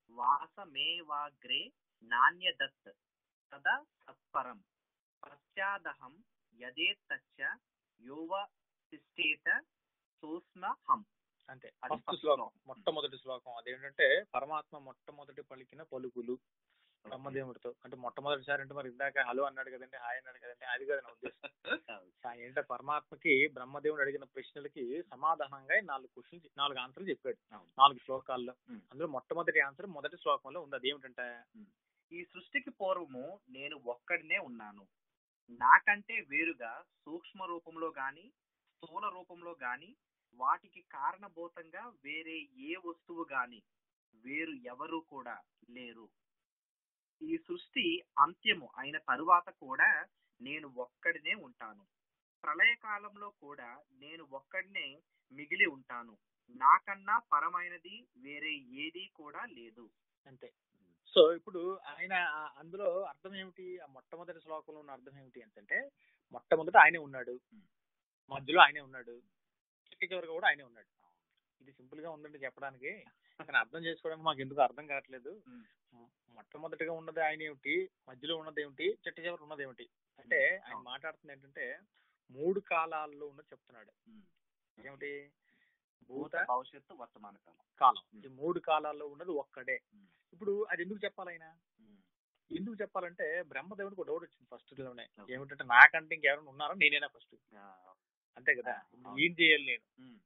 వాసమేవాగ్రే నాణ్యదత్ తదా సత్పరం పశ్చాదహం యదేతచ్చ యోవ తిష్టేత సూక్ష్మహం అంతే అది ఫస్ట్ first శ్లోకం శ్లోకం. మొట్టమొదటి శ్లోకం అదేంటంటే పరమాత్మ మొట్టమొదటి పలికిన పలుకులు బ్రహ్మదేవుడితో అంటే మొట్టమొదటిసారి అంటే మరి ఇందాక హలో అన్నాడు కదండి హాయ్ అన్నాడు కదండి అది కదా నా ఉద్దేశం ఆయన ఏంటంటే పరమాత్మకి బ్రహ్మదేవుడు అడిగిన ప్రశ్నలకి సమాధానంగా ఆయన నాలుగు క్వశ్చన్స్ నాలుగు ఆన్సర్లు చెప్పాడు అవును. నాలుగు శ్లోకాల్లో ఉమ్. అందులో మొట్టమొదటి ఆన్సర్ మొదటి శ్లోకంలో ఉంది అదేమిటంటే ఈ సృష్టికి పూర్వము నేను ఒక్కడినే ఉన్నాను నాకంటే వేరుగా సూక్ష్మ రూపంలో గాని స్థూల రూపంలో గాని వాటికి కారణభూతంగా వేరే ఏ వస్తువు గాని వేరు ఎవరు కూడా లేరు ఈ సృష్టి అంత్యము అయిన తరువాత కూడా నేను ఒక్కడినే ఉంటాను ప్రళయకాలంలో కూడా నేను ఒక్కడినే మిగిలి ఉంటాను నాకన్నా పరమైనది వేరే ఏదీ కూడా లేదు అంతే సో ఇప్పుడు ఆయన ఆ- అందులో అర్థం ఏమిటి ఆ మొట్టమొదటి శ్లోకంలో ఉన్న అర్థం ఏమిటి అంటే మొట్టమొదట ఆయనే ఉన్నాడు ఉమ్. మధ్యలో ఆయనే ఉన్నాడు చిట్ట చివరిగా కూడా ఆయనే ఉన్నాడు ఇది సింపుల్ గా ఉందండి చెప్పడానికి కానీ అర్థం చేసుకోవడానికి మాకు ఎందుకు అర్థం కావట్లేదు ఉమ్. మొ- మొట్టమొదటిగా ఉన్నది ఆయన ఏమిటి మధ్యలో ఉన్నది ఏమిటి చిట్ట చివరి ఉన్నది ఏమిటి అంటే ఉమ్. ఆయన అవును. మాట్లాడుతుంది ఏంటంటే మూడు కాలాల్లో ఉన్నది చెప్తున్నాడు ఏమిటి భూత భూత భవిష్యత్తు వర్తమాన కాలం కాలం ఉమ్. ఈ మూడు కాలాల్లో ఉన్నది ఒక్కడే ఉమ్. ఇప్పుడు అది ఎందుకు చెప్పాలి ఆయన ఎందుకు చెప్పాలంటే బ్రహ్మదేవుడికి ఒక డౌట్ వచ్చింది ఫస్ట్ లోనే Okay. ఏమిటంటే నాకంటే ఇంకెవరైనా ఉన్నారో నేనేనా ఫస్ట్ ఆ, అంతే కదా ఆ, అవును. ఏం చేయాలి నేను ఉమ్, ఉమ్,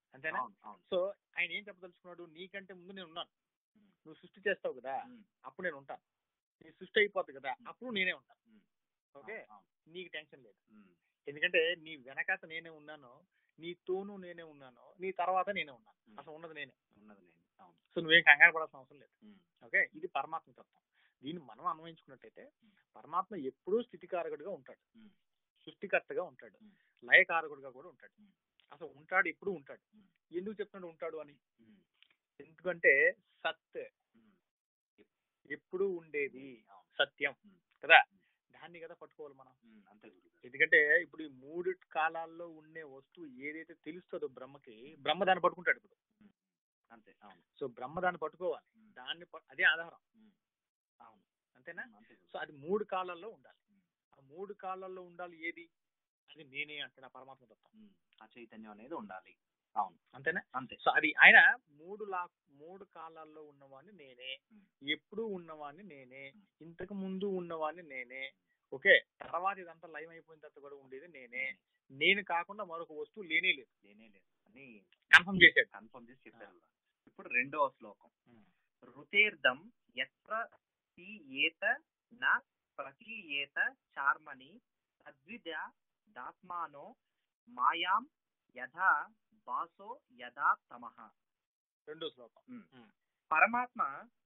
అంతేనా అవును అవును సో ఆయన ఏం చెప్పదలుచుకున్నాడు నీకంటే ముందు నేను ఉన్నాను ఉమ్. నువ్వు సృష్టి చేస్తావు కదా ఉమ్. అప్పుడు నేను ఉంటాను నీ సృష్టి అయిపోతుంది కదా అప్పుడు నేనే ఉంటాను ఉమ్. ఓకే అవును. నీకు టెన్షన్ లేదు ఉమ్. ఎందుకంటే నీ వెనకాత నేనే ఉన్నాను నీ తోను నేనే ఉన్నాను నీ తర్వాత నేనే ఉన్నాను ఉమ్. అసలు ఉన్నది నేనే ఉన్నది నేను అవును సో నువ్వేం కంగారు పడాల్సిన అవసరం లేదు ఉమ్. ఓకే ఇది పరమాత్మ తత్వం దీన్ని మనం అన్వయించుకున్నట్టయితే పరమాత్మ ఎప్పుడూ స్థితికారకుడిగా ఉంటాడు ఉమ్. సృష్టికర్తగా ఉంటాడు ఉమ్. లయకారకుడిగా కూడా ఉంటాడు ఉమ్. అసలు ఉంటాడు ఎప్పుడు ఉంటాడు ఉమ్. ఎందుకు చెప్తున్నాడు ఉంటాడు అని ఉమ్. ఎందుకంటే సత్ ఉమ్. ఎప్పుడు ఉండేది అవును సత్యం ఉమ్. కదా దాన్ని కదా పట్టుకోవాలి మనం ఉమ్. అంతే గురుగారు ఎందుకంటే ఇప్పుడు ఈ మూడు కాలాల్లో ఉండే వస్తువు ఏదైతే తెలుస్తుందో బ్రహ్మకి బ్రహ్మ దాన్ని పట్టుకుంటాడు ఇప్పుడు అంతే అవును సో బ్రహ్మ దాన్ని పట్టుకోవాలి ఉమ్. దాన్ని ప- అదే ఆధారం ఉమ్. అవును అంతేనా ఉమ్. అంతే గురుగారు. సో అది మూడు కాలాల్లో ఉండాలి ఉమ్. ఆ మూడు కాలాల్లో ఉండాలి ఏది అది నేనే అంటాడు ఆ పరమాత్మ తత్వం ఉమ్. ఆ చైతన్యం అనేది ఉండాలి అవును అంతేనా అంతే సో అది ఆయన మూడు లా మూడు కాలాల్లో ఉన్నవాడిని నేనే ఉమ్. ఎప్పుడు ఉన్నవాడిని నేనే ఉమ్. ఇంతకు ముందు ఉన్నవాడిని నేనే ఓకే తర్వాత ఇదంతా లైవ్ అయిపోయిన తర్వాత కూడా ఉండేది నేనే నేను కాకుండా మరొక వస్తువు లేనే లేదు లేనే లేదు అని కన్ఫర్మ్ చేశాడు కన్ఫర్మ్ చేసి చెప్పారు గురుగారు. ఇప్పుడు రెండవ శ్లోకం ఋతేర్ధం ఎత్ర ఏత నా ప్రతీయేత చార్మణి తద్విద దాత్మానో మాయాం యథా వాసో యథా తమః రెండో శ్లోకం పరమాత్మ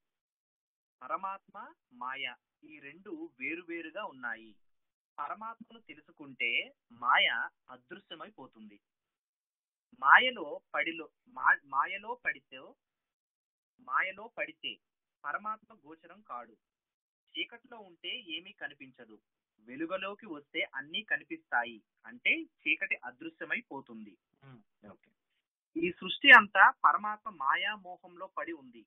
పరమాత్మ మాయ ఈ రెండు వేరువేరుగా ఉన్నాయి పరమాత్మను తెలుసుకుంటే మాయ అదృశ్యమైపోతుంది మాయలో పడిలో మా- మాయలో పడితే మాయలో పడితే పరమాత్మ గోచరం కాడు చీకట్లో ఉంటే ఏమీ కనిపించదు వెలుగులోకి వస్తే అన్నీ కనిపిస్తాయి అంటే చీకటి అదృశ్యమైపోతుంది ఓకే ఈ సృష్టి అంతా పరమాత్మ మాయా మోహంలో పడి ఉంది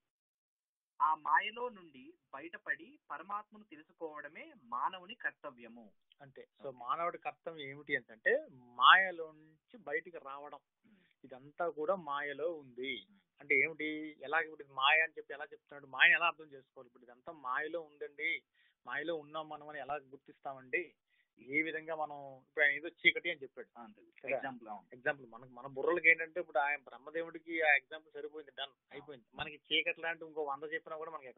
ఆ మాయలో నుండి బయటపడి పరమాత్మను తెలుసుకోవడమే మానవుని కర్తవ్యము అంతే సో మానవుడి కర్తవ్యం ఏమిటి అంటే మాయలో నుంచి బయటికి రావడం ఇదంతా కూడా మాయలో ఉంది అంటే ఏమిటి ఎలా ఇప్పుడు ఇది మాయ అని చెప్పి ఎలా చెప్తున్నాడు మాయని ఎలా అర్థం చేసుకోవాలి ఇప్పుడు ఇదంతా మాయలో ఉందండి మాయలో ఉన్నాం మనం అని ఎలా గుర్తిస్తామండి ఏ విధంగా మనం ఇప్పుడు ఆయన ఏదో చీకటి అని చెప్పాడు కదా? ఎగ్జాంపుల్ ఎగ్జాంపుల్ మనకు మన బుర్రలకి ఏంటంటే ఇప్పుడు ఆయన బ్రహ్మదేవుడికి ఆ ఎగ్జాంపుల్ సరిపోయింది డన్ అయిపోయింది మనకి చీకటి లాంటి ఇంకో వంద చెప్పినా కూడా మనకి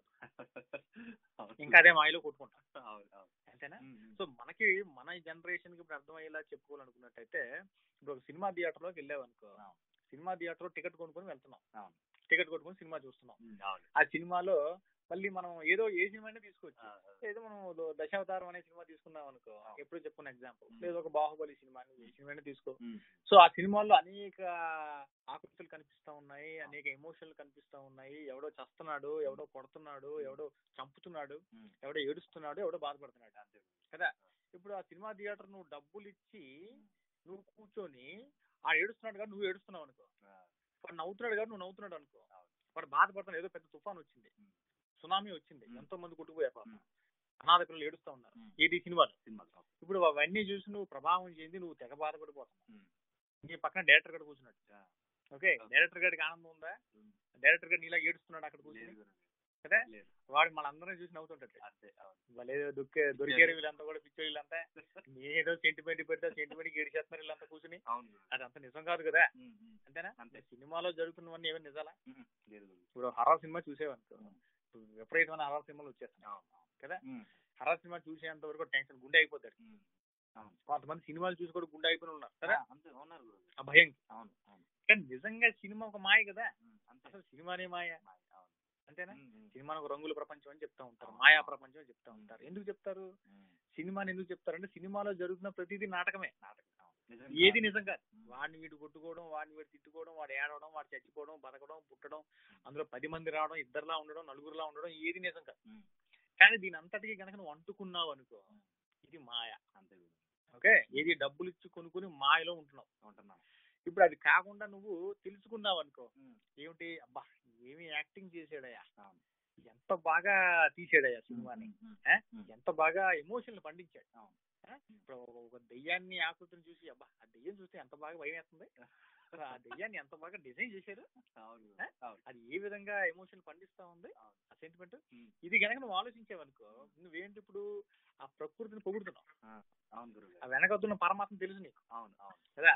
ఎక్కదు ఇంకా అదే మాయలో కొట్టుకుంటాం అంతేనా సో మనకి మన జనరేషన్ కి ఇప్పుడు అర్థమయ్యేలా చెప్పుకోవాలనుకున్నట్టయితే ఇప్పుడు ఒక సినిమా థియేటర్ లోకి వెళ్ళావనుకో అవును. సినిమా థియేటర్ లో టికెట్ కొనుక్కొని వెళ్తున్నాం అవును. టికెట్ కొనుక్కొని సినిమా చూస్తున్నాం ఆ సినిమాలో మళ్ళీ మనం ఏదో ఏ సినిమా తీసుకోవచ్చు ఏదో మనం దో- దశావతారం అనే సినిమా తీసుకున్నాం అనుకో అవును. ఎప్పుడు చెప్పుకున్న ఎగ్జాంపుల్ మ్మ్. లేదా ఒక బాహుబలి సినిమా ఏ సినిమా తీసుకో ఉమ్. సో ఆ సినిమాల్లో అనేక ఆకృతులు కనిపిస్తా ఉన్నాయి అనేక ఎమోషన్లు కనిపిస్తా ఉన్నాయి ఎవడో చస్తున్నాడు ఎవడో కొడుతున్నాడు ఎవడో చంపుతున్నాడు ఉమ్. ఎవడో ఏడుస్తున్నాడు ఎవడో బాధపడుతున్నాడు అంతే. కదా ఇప్పుడు ఆ సినిమా థియేటర్ నువ్వు డబ్బులు ఇచ్చి నువ్వు కూర్చొని ఆ ఏడుస్తున్నాడు కాబట్టి నువ్వు ఏడుస్తున్నావు అనుకో ఆ, వాడు నవ్వుతున్నాడు కాబట్టి నువ్వు నవ్వుతున్నాడు అనుకో అవును. వాడు బాధపడుతున్నాడు ఏదో పెద్ద తుఫాన్ వచ్చింది ఉమ్. సునామీ వచ్చింది ఉమ్. ఎంతో మంది కొట్టుకుపోయారు పాపం. ఉమ్. అనాథ పిల్లలు ఏడుస్తా ఉన్నారు ఉమ్. ఏది సినిమాలో సినిమాలు కావు. ఇప్పుడు అవన్నీ చూసి నువ్వు ప్రభావం చెంది నువ్వు తెగ బాధపడిపోతున్నావు ఉమ్. నీ పక్కన డైరెక్టర్ గడు కూర్చున్నాడు ఆ, ఓకే Okay. డైరెక్టర్ గడికి ఆనందం ఉందా ఉమ్. డైరెక్టర్ గడు నీలా ఏడుస్తున్నాడు అక్కడ లేదు కూర్చొని గురుగారు. కదా లేదు. వాడు మనందరం చూసి నవ్వుతుంటాడు అంతే అవును. వాళ్ళే దొక్కే దొరికారు వీళ్ళంతా కూడా పిచ్చో వీళ్ళంతా ఏదో సెంటిమెంట్ పెడితే సెంటిమెంట్ ఏడిచేస్తున్నారు వీళ్ళంతా కూర్చుని అవును గురుగారు. అదంతా నిజం కాదు కదా ఉమ్, ఉమ్. అంతేనా అంతే. సినిమాలో జరుగుతున్నవన్నీ ఏమైనా నిజాలా ఉమ్, లేదు గురుగారు. ఇప్పుడు హర్రర్ సినిమా చూసేవనుకో ఉమ్. ఇప్పుడు విపరీతమైన హర్రర్ సినిమాలు వచ్చేస్తున్నాయి అవును, అవును. కదా ఉమ్, హర్రర్ సినిమా చూసేంత వరకు టెన్షన్ గుండె అయిపోతాడు ఉమ్. అవును. కొంతమంది సినిమాలు చూసి కూడా గుండె అయిపోయి ఉన్నారు కదా ఆ, అంతే ఉన్నారు గురుగారు. ఆ భయం అవును అవును కానీ నిజంగా సినిమా ఒక మాయ కదా ఉమ్, అంతే అసలు సినిమానే మాయ మాయ, అవును. అంతేనా ఉమ్, ఉమ్. సినిమాను ఒక రంగుల ప్రపంచం అని చెప్తా ఉంటారు అవును. మాయా ప్రపంచం అని చెప్తా ఉంటారు ఉమ్. ఎందుకు చెప్తారు ఉమ్. సినిమాని ఎందుకు చెప్తారంటే సినిమాలో జరుగుతున్న ప్రతిదీ నాటకమే నాటకం. అవును. నిజం ఏది కాదు. నిజం కాదు ఉమ్. వాడిని వీడు కొట్టుకోవడం వాడిని వీడు తిట్టుకోవడం వాడు ఏడవడం వాడు చచ్చిపోవడం బతకడం పుట్టడం అందులో పది మంది రావడం ఇద్దరులా ఉండడం నలుగురులా ఉండడం ఏది నిజం కాదు ఉమ్. కానీ దీని అంతటికి కనుక నువ్వు అంటుకున్నావు అనుకో ఇది మాయ అంతే గురుగారు. ఓకే ఏది డబ్బులు ఇచ్చి కొనుక్కుని మాయలో ఉంటున్నావు ఉంటున్నాను. ఇప్పుడు అది కాకుండా నువ్వు తెలుసుకున్నావు అనుకో ఉమ్. ఏమిటి అబ్బా ఏమి యాక్టింగ్ చేసాడయ్యా అవును. ఎంత బాగా తీసాడయ్యా సినిమాని ఉమ్, ఉమ్. ఏ? ఉమ్. ఎంత బాగా ఎమోషన్లు పండించాడు అవును. ఏ? ఇప్పుడు ఒక- ఒక దెయ్యాన్ని ఆకృతిని చూసి అబ్బా ఆ దెయ్యం చూస్తే ఎంత బాగా భయం వేస్తుంది అసలు ఆ దెయ్యాన్ని ఎంత బాగా డిజైన్ చేశారు అవును ఏ? గురుగారు. అవును. అది ఏ విధంగా ఎమోషన్ పండిస్తా ఉంది అవును. ఆ సెంటిమెంట్ ఉమ్. ఇది కనుక నువ్వు ఆలోచించావనుకో నువ్వేంటి ఇప్పుడు ఆ ప్రకృతిని పొగుడుతున్నావు ఆ, అవును గురుగారు. ఆ వెనకతున్న పరమాత్మ తెలుసు నీకు అవును అవును కదా అంతే అవును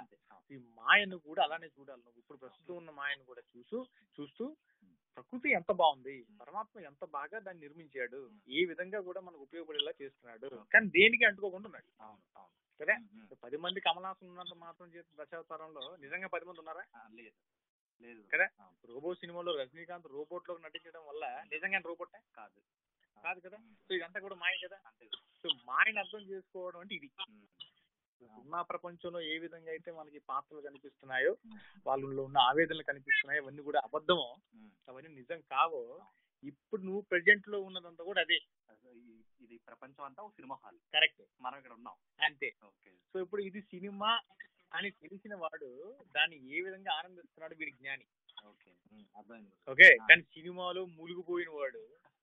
ఈ మాయను కూడా అలానే చూడాలి నువ్వు ఇప్పుడు ప్రస్తుతం ఉన్న మాయను కూడా చూసు చూస్తూ ప్రకృతి ఎంత బాగుంది పరమాత్మ ఎంత బాగా దాన్ని నిర్మించాడు ఏ విధంగా కూడా మనకు ఉపయోగపడేలా చేస్తున్నాడు కానీ దేనికి అంటుకోకుండా ఉన్నాడు అవును అవును కదా ఉమ్, ఉమ్. పది మంది కమలాసన్ ఉన్నంత మాత్రం చేతి దశావతారంలో నిజంగా పది మంది ఉన్నారా ఆ, లేదు లేదు కదా? అవును. రోబో సినిమాలో రజనీకాంత్ రోబోట్ లో నటించడం వల్ల నిజంగా రోబోటే కాదు కాదు కదా ఉమ్, సో ఇదంతా కూడా మాయ కదా అంతే సో మాయని అర్థం చేసుకోవడం అంటే ఇది ఉమ్, సినిమా ప్రపంచంలో ఏ విధంగా అయితే మనకి పాత్రలు కనిపిస్తున్నాయో ఉమ్, వాళ్ళలో ఉన్న ఆవేదనలు కనిపిస్తున్నాయో అవన్నీ కూడా అబద్ధమో ఉమ్. అవన్నీ నిజం కావో ఇప్పుడు నువ్వు ప్రెజెంట్ లో ఉన్నదంతా కూడా అదే అసలు ఈ- ఇది ప్రపంచం అంతా ఒక సినిమా హాల్ కరెక్ట్ మనం ఇక్కడ ఉన్నాం అంతే ఓకే సో ఇప్పుడు ఇది సినిమా అని తెలిసిన వాడు దాన్ని ఏ విధంగా ఆనందిస్తున్నాడు వీడి జ్ఞాని ఓకే ఉమ్, అర్థమైంది ఓకే ఆ. కానీ సినిమాలో మునిగిపోయిన వాడు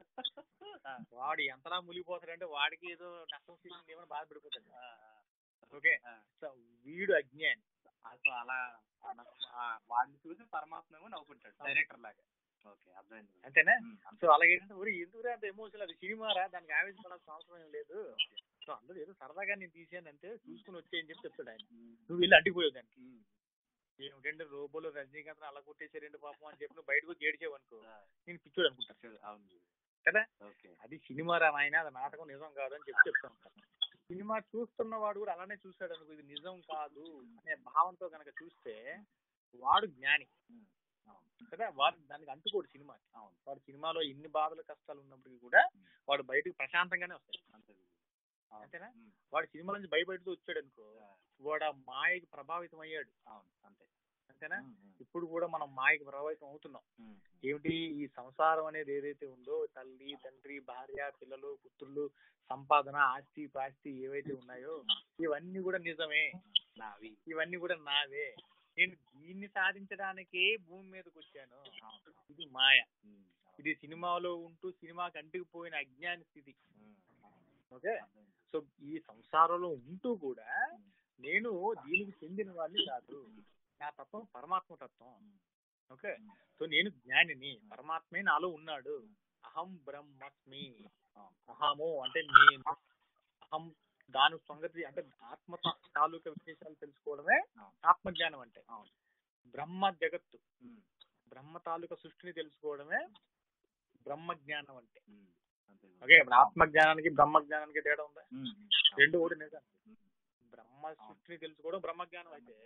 ఆ, వాడు ఎంతలా మునిగిపోతాడంటే వాడికి ఏదో నష్టం చేసింది ఏమైనా బాధపడిపోతాడు ఆ, ఓకే ఆ. సో వీడు అజ్ఞాని అసలు అలా అలా- ఆ, వాడిని చూసి పరమాత్మ ఏమో నవ్వుకుంటాడు డైరెక్టర్ లాగా ఓకే అర్థమైంది అంతేనా ఉమ్, అంతే. సో అలాగే ఊరి ఎందుకు అంత ఎమోషన్ అది సినిమారా దానికి ఆవేశపడాల్సిన అవసరం ఏం లేదు సో అందరూ ఏదో సరదాగా నేను తీసాను అంటే చూసుకుని వచ్చేయని చెప్పి చెప్తాడు ఆయన ఉమ్, నువ్వు వెళ్ళి అడ్డిపోయావు దానికి ఉమ్, ఏమిటంటే రోబోలో రజనీకాంత్ అలా కొట్టేసారండి పాపం అని చెప్పి నువ్వు బయటకు వచ్చి ఏడ్చావు అనుకో ఆ, నేను పిచ్చోడు అనుకుంటాను సరే, అవును కదా ఓకే అది సినిమా రా నాయన అది నాటకం నిజం కాదు అని చెప్పి చెప్తా ఉంటాను సినిమా చూస్తున్న వాడు కూడా అలానే చూస్తాడు అనుకో ఇది నిజం కాదు అనే భావంతో కనుక చూస్తే వాడు జ్ఞాని ఉమ్, అవును కదా వాడు దానికి అంటుకోడు సినిమా అవును వాడు సినిమాలో ఎన్ని బాధలు కష్టాలు ఉన్నప్పటికీ కూడా వాడు బయటకు ప్రశాంతంగానే వస్తాడు అంతే అవును. అంతేనా? ఉమ్, వాడు సినిమా నుంచి భయపడుతూ వచ్చాడు అనుకో ఆ, వాడు ఆ మాయకి ప్రభావితం అయ్యాడు అవును అంతే అంతేనా ఉమ్, ఉమ్, ఇప్పుడు కూడా మనం మాయకి ప్రభావితం అవుతున్నాం ఉమ్, ఏమిటి ఈ సంసారం అనేది ఏదైతే ఉందో తల్లి తండ్రి భార్య పిల్లలు పుత్రులు సంపాదన ఆస్తి పాస్తి ఏవైతే ఉన్నాయో ఇవన్నీ కూడా నిజమే నావి ఇవన్నీ కూడా నావే నేను దీన్ని సాధించడానికే భూమి మీదకి వచ్చాను అవును. ఇది మాయ ఉమ్, అవును. ఇది సినిమాలో ఉంటూ సినిమాకి అంటికి పోయిన అజ్ఞాని స్థితి ఉమ్, అవును. ఓకే అర్థమైంది. సో ఈ సంసారంలో ఉంటూ కూడా ఉమ్, నేను దీనికి చెందిన వాడిని కాదు నా తత్వం పరమాత్మ తత్వం ఉమ్, ఓకే ఉమ్, సో నేను జ్ఞానిని పరమాత్మే నాలో ఉన్నాడు అహం బ్రహ్మస్మి అవును. అహము అంటే నేను అహం దాని సంగతి అంటే ఆత్మ తా- తాలూకా విశేషాలు తెలుసుకోవడమే అవును. ఆత్మజ్ఞానం అంటే అవును. బ్రహ్మ జగత్తు ఉమ్, బ్రహ్మ తాలూకా సృష్టిని తెలుసుకోవడమే బ్రహ్మ జ్ఞానం అంటే ఉమ్, అంతే. ఓకే ఇప్పుడు ఆత్మజ్ఞానానికి బ్రహ్మ జ్ఞానానికి తేడా ఉందా ఉమ్, ఉమ్, రెండు ఒకటి నిజం ఉమ్, బ్రహ్మ సృష్టిని తెలుసుకోవడం బ్రహ్మజ్ఞానం అయితే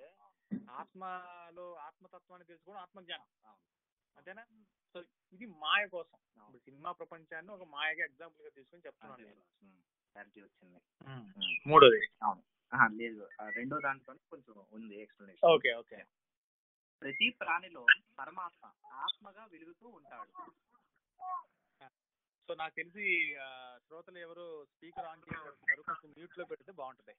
ఆత్మలో ఆత్మతత్వాన్ని తెలుసుకోవడం ఆత్మజ్ఞానం అవును. అంతేనా ఉమ్, సో ఇది మాయ కోసం అవును. ఇప్పుడు సినిమా ప్రపంచాన్ని ఒక మాయగా ఎగ్జాంపుల్ గా తీసుకొని చెప్తున్నాను అంతే. నేను ఉమ్, క్లారిటీ వచ్చింది మూడోది ఆహా, లేదు ఆ, రెండో దాంట్లో కొంచెం ఉంది ఎక్స్ప్లెనేషన్ ఓకే ఓకే ప్రతి ప్రాణిలో పరమాత్మ ఆత్మగా వెలుగుతూ ఉంటాడు సో నాకు తెలిసి ఆ, శ్రోతలు ఎవరు స్పీకర్ ఆన్ చేస్తారు కొంచెం మ్యూట్ లో పెడితే బాగుంటది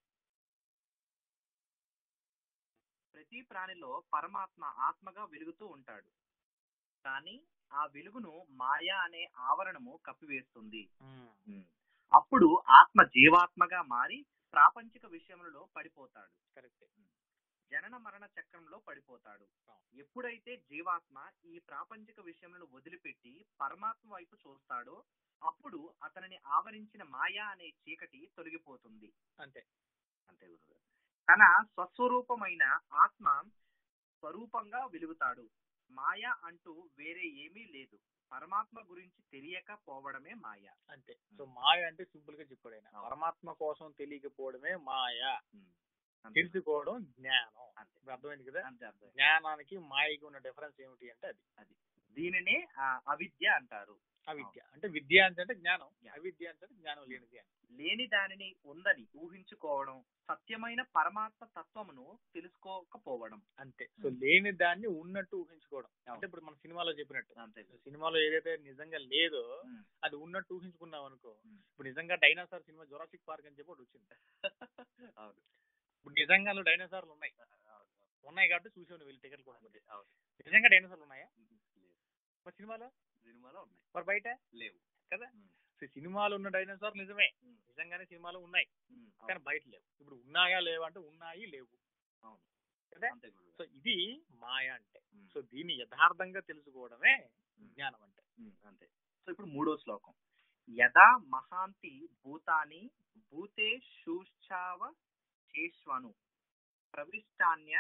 ప్రతి ప్రాణిలో పరమాత్మ ఆత్మగా వెలుగుతూ ఉంటాడు కానీ ఆ వెలుగును మాయా అనే ఆవరణము కప్పివేస్తుంది అప్పుడు ఆత్మ జీవాత్మగా మారి ప్రాపంచిక విషయములలో పడిపోతాడు కరెక్ట్ జనన మరణ చక్రంలో పడిపోతాడు ఎప్పుడైతే జీవాత్మ ఈ ప్రాపంచిక విషయములను వదిలిపెట్టి పరమాత్మ వైపు చూస్తాడో అప్పుడు అతనిని ఆవరించిన మాయా అనే చీకటి తొలగిపోతుంది అంతే అంతే గురుగారు తన స్వస్వరూపమైన ఆత్మ స్వరూపంగా వెలుగుతాడు మాయ అంటూ వేరే ఏమీ లేదు పరమాత్మ గురించి తెలియక పోవడమే మాయ అంతే సో మాయ అంటే సింపుల్ గా చెప్పాడు ఆయన అవును. పరమాత్మ కోసం తెలియకపోవడమే మాయ అంతే. తెలుసుకోవడం జ్ఞానం అంతే ఇప్పుడు అర్థమైంది కదా అంతే అర్థం జ్ఞానానికి మాయకి ఉన్న డిఫరెన్స్ ఏమిటి అంటే అది దీనినే ఆ, అవిద్య అంటారు అవిద్య అంటే విద్య అంటే అంటే జ్ఞానం అవిద్య అంటే జ్ఞానం లేనిది అని లేని దానిని ఉందని ఊహించుకోవడం సత్యమైన పరమాత్మ తత్వమును తెలుసుకోకపోవడం అంతే సో లేని దాన్ని ఉన్నట్టు ఊహించుకోవడం అంటే ఇప్పుడు మన సినిమాలో చెప్పినట్టు అంతే సినిమాలో ఏదైతే నిజంగా లేదో ఉమ్. అది ఉన్నట్టు ఊహించుకున్నాం అనుకో ఉమ్. ఇప్పుడు నిజంగా డైనోసార్ సినిమా జొరాసిక్ పార్క్ అని చెప్పి ఒకటి వచ్చింది అవును ఇప్పుడు నిజంగా డైనోసార్లు ఉన్నాయి అవును. ఉన్నాయి కాబట్టి చూసాను వీళ్ళు టికెట్లు కొనుక్కుంటే అవును. నిజంగా డైనోసార్లు ఉన్నాయా లేదు. మరి సినిమాలో సినిమాలో ఉన్నాయి మరి బయట లేవు కదా ఉమ్. సో సినిమాలో ఉన్న డైనోసార్ నిజమే ఉమ్. నిజంగానే సినిమాలో ఉన్నాయి ఉమ్. కానీ బయట లేవు ఇప్పుడు ఉన్నాయా లేవా అంటే ఉన్నాయి లేవు అవును. కదా అంతే గురువు సో ఇది మాయ అంటే ఉమ్. సో దీన్ని యథార్థంగా తెలుసుకోవడమే ఉమ్. జ్ఞానం అంటే ఉమ్, అంతే సో ఇప్పుడు మూడో శ్లోకం యదా మహాంతి భూతాని భూతే శూశ్చావ చేష్వను ప్రవిష్టాన్య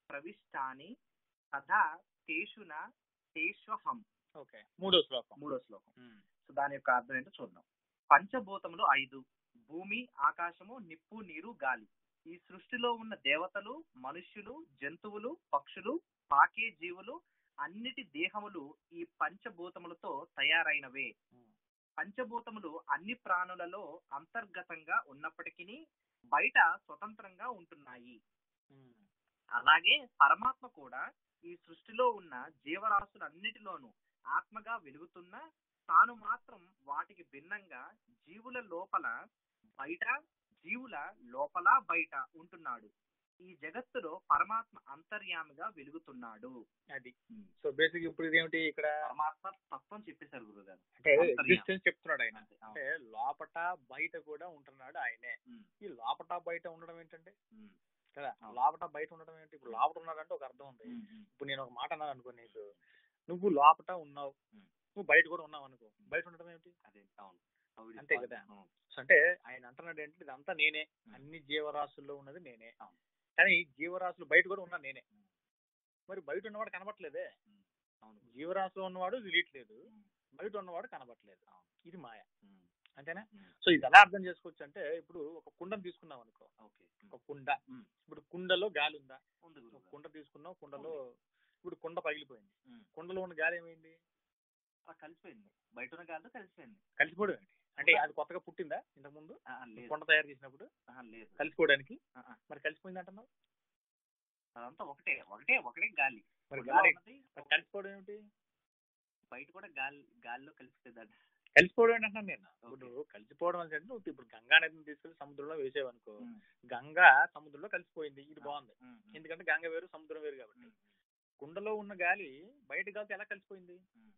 ప్రవిష్టాని తథా తేషున తేష్వహం ఓకే మూడో శ్లోకం మూడో శ్లోకం ఉమ్. సో దాని యొక్క అర్థం ఏంటో చూద్దాం పంచభూతములు ఐదు భూమి ఆకాశము నిప్పు నీరు గాలి ఈ సృష్టిలో ఉన్న దేవతలు మనుష్యులు జంతువులు పక్షులు పాకే జీవులు అన్నిటి దేహములు ఈ పంచభూతములతో తయారైనవే ఉమ్. పంచభూతములు అన్ని ప్రాణులలో అంతర్గతంగా ఉన్నప్పటికీ బయట స్వతంత్రంగా ఉంటున్నాయి ఉమ్. అలాగే పరమాత్మ కూడా ఈ సృష్టిలో ఉన్న జీవరాశులన్నిటిలోనూ ఆత్మగా వెలుగుతున్న తాను మాత్రం వాటికి భిన్నంగా జీవుల లోపల బయట జీవుల లోపల బయట ఉంటున్నాడు ఈ జగత్తులో పరమాత్మ అంతర్యామిగా వెలుగుతున్నాడు అది సో బేసిక్ ఇప్పుడు ఇదేమిటి ఇక్కడ పరమాత్మ తత్వం చెప్పేశారు గురుగారు అంటే అంతర్యామి. ఎగ్జిస్టెన్స్ చెప్తున్నాడు ఆయన అంతే, అంటే అవును. లోపట బయట కూడా ఉంటున్నాడు ఆయనే ఉమ్, ఈ లోపట బయట ఉండడం ఏంటంటే ఉమ్, కదా అవును. లోపట బయట ఉండడం ఏంటి ఇప్పుడు లోపట ఉన్నాడంటే ఒక అర్థం ఉంది ఉమ్, ఉమ్, ఇప్పుడు నేను ఒక మాట అన్నాను అనుకో నీకు నువ్వు లోపట ఉన్నావు ఉమ్. నువ్వు బయట కూడా ఉన్నావు అనుకో బయట ఉండడం ఏంటి అదే అవును అవును. అంతే కదా. ఉమ్, సో అంటే ఆయన అంటున్నాడు ఏంటి ఇదంతా నేనే ఉమ్. అన్ని జీవరాశుల్లో ఉన్నది నేనే అవును. కానీ జీవరాశులు బయట కూడా ఉన్నా నేనే మరి బయట ఉన్నవాడు కనబట్లేదే అవును జీవరాశిలో ఉన్నవాడు తెలియట్లేదు ఉమ్, బయట ఉన్నవాడు కనబట్లేదు ఇది మాయ ఉమ్, అంతేనా ఉమ్, సో ఇది ఎలా అర్థం చేసుకోవచ్చు అంటే ఇప్పుడు ఒక కుండను తీసుకున్నాం అనుకో ఓకే ఉమ్, ఒక కుండ ఉమ్. ఇప్పుడు కుండలో గాలి ఉందా ఉంది ఒక గురుగారు. కుండ తీసుకున్నాం కుండలో ఇప్పుడు కుండ పగిలిపోయింది ఉమ్. కుండలో ఉన్న గాలి ఏమైంది ఆ, కలిసిపోయింది బయట ఉన్న గాలితో కలిసిపోయింది కలిసిపోవడం ఏంటి అంటే అది కొత్తగా పుట్టిందా ఇంతకు ముందు ఆ, ఆ, లేదు కుండ తయారు చేసినప్పుడు ఆ, లేదు కలిసిపోవడానికి ఆ, ఆ. మరి కలిసిపోయింది అంటున్నావు అదంతా ఒకటే ఒకటే ఒకటే గాలి మరి కుండలో గాలి ఉన్నది మరి కలిసిపోవడం ఏమిటి బయట కూడా గాలి గాలిలో కలిసిపోతుంది కలిసిపోవడం ఏంటి అంటున్నాను నేను ఇప్పుడు నువ్వు కలిసిపోవడం అంటే నువ్వు ఇప్పుడు గంగా నదిని తీసుకెళ్లి సముద్రంలో వేసేవనుకో గంగా సముద్రంలో కలిసిపోయింది ఇది బాగుంది ఎందుకంటే గంగ వేరు సముద్రం వేరు కాబట్టి కుండలో ఉన్న గాలి బయట గాలితో ఎలా కలిసిపోయింది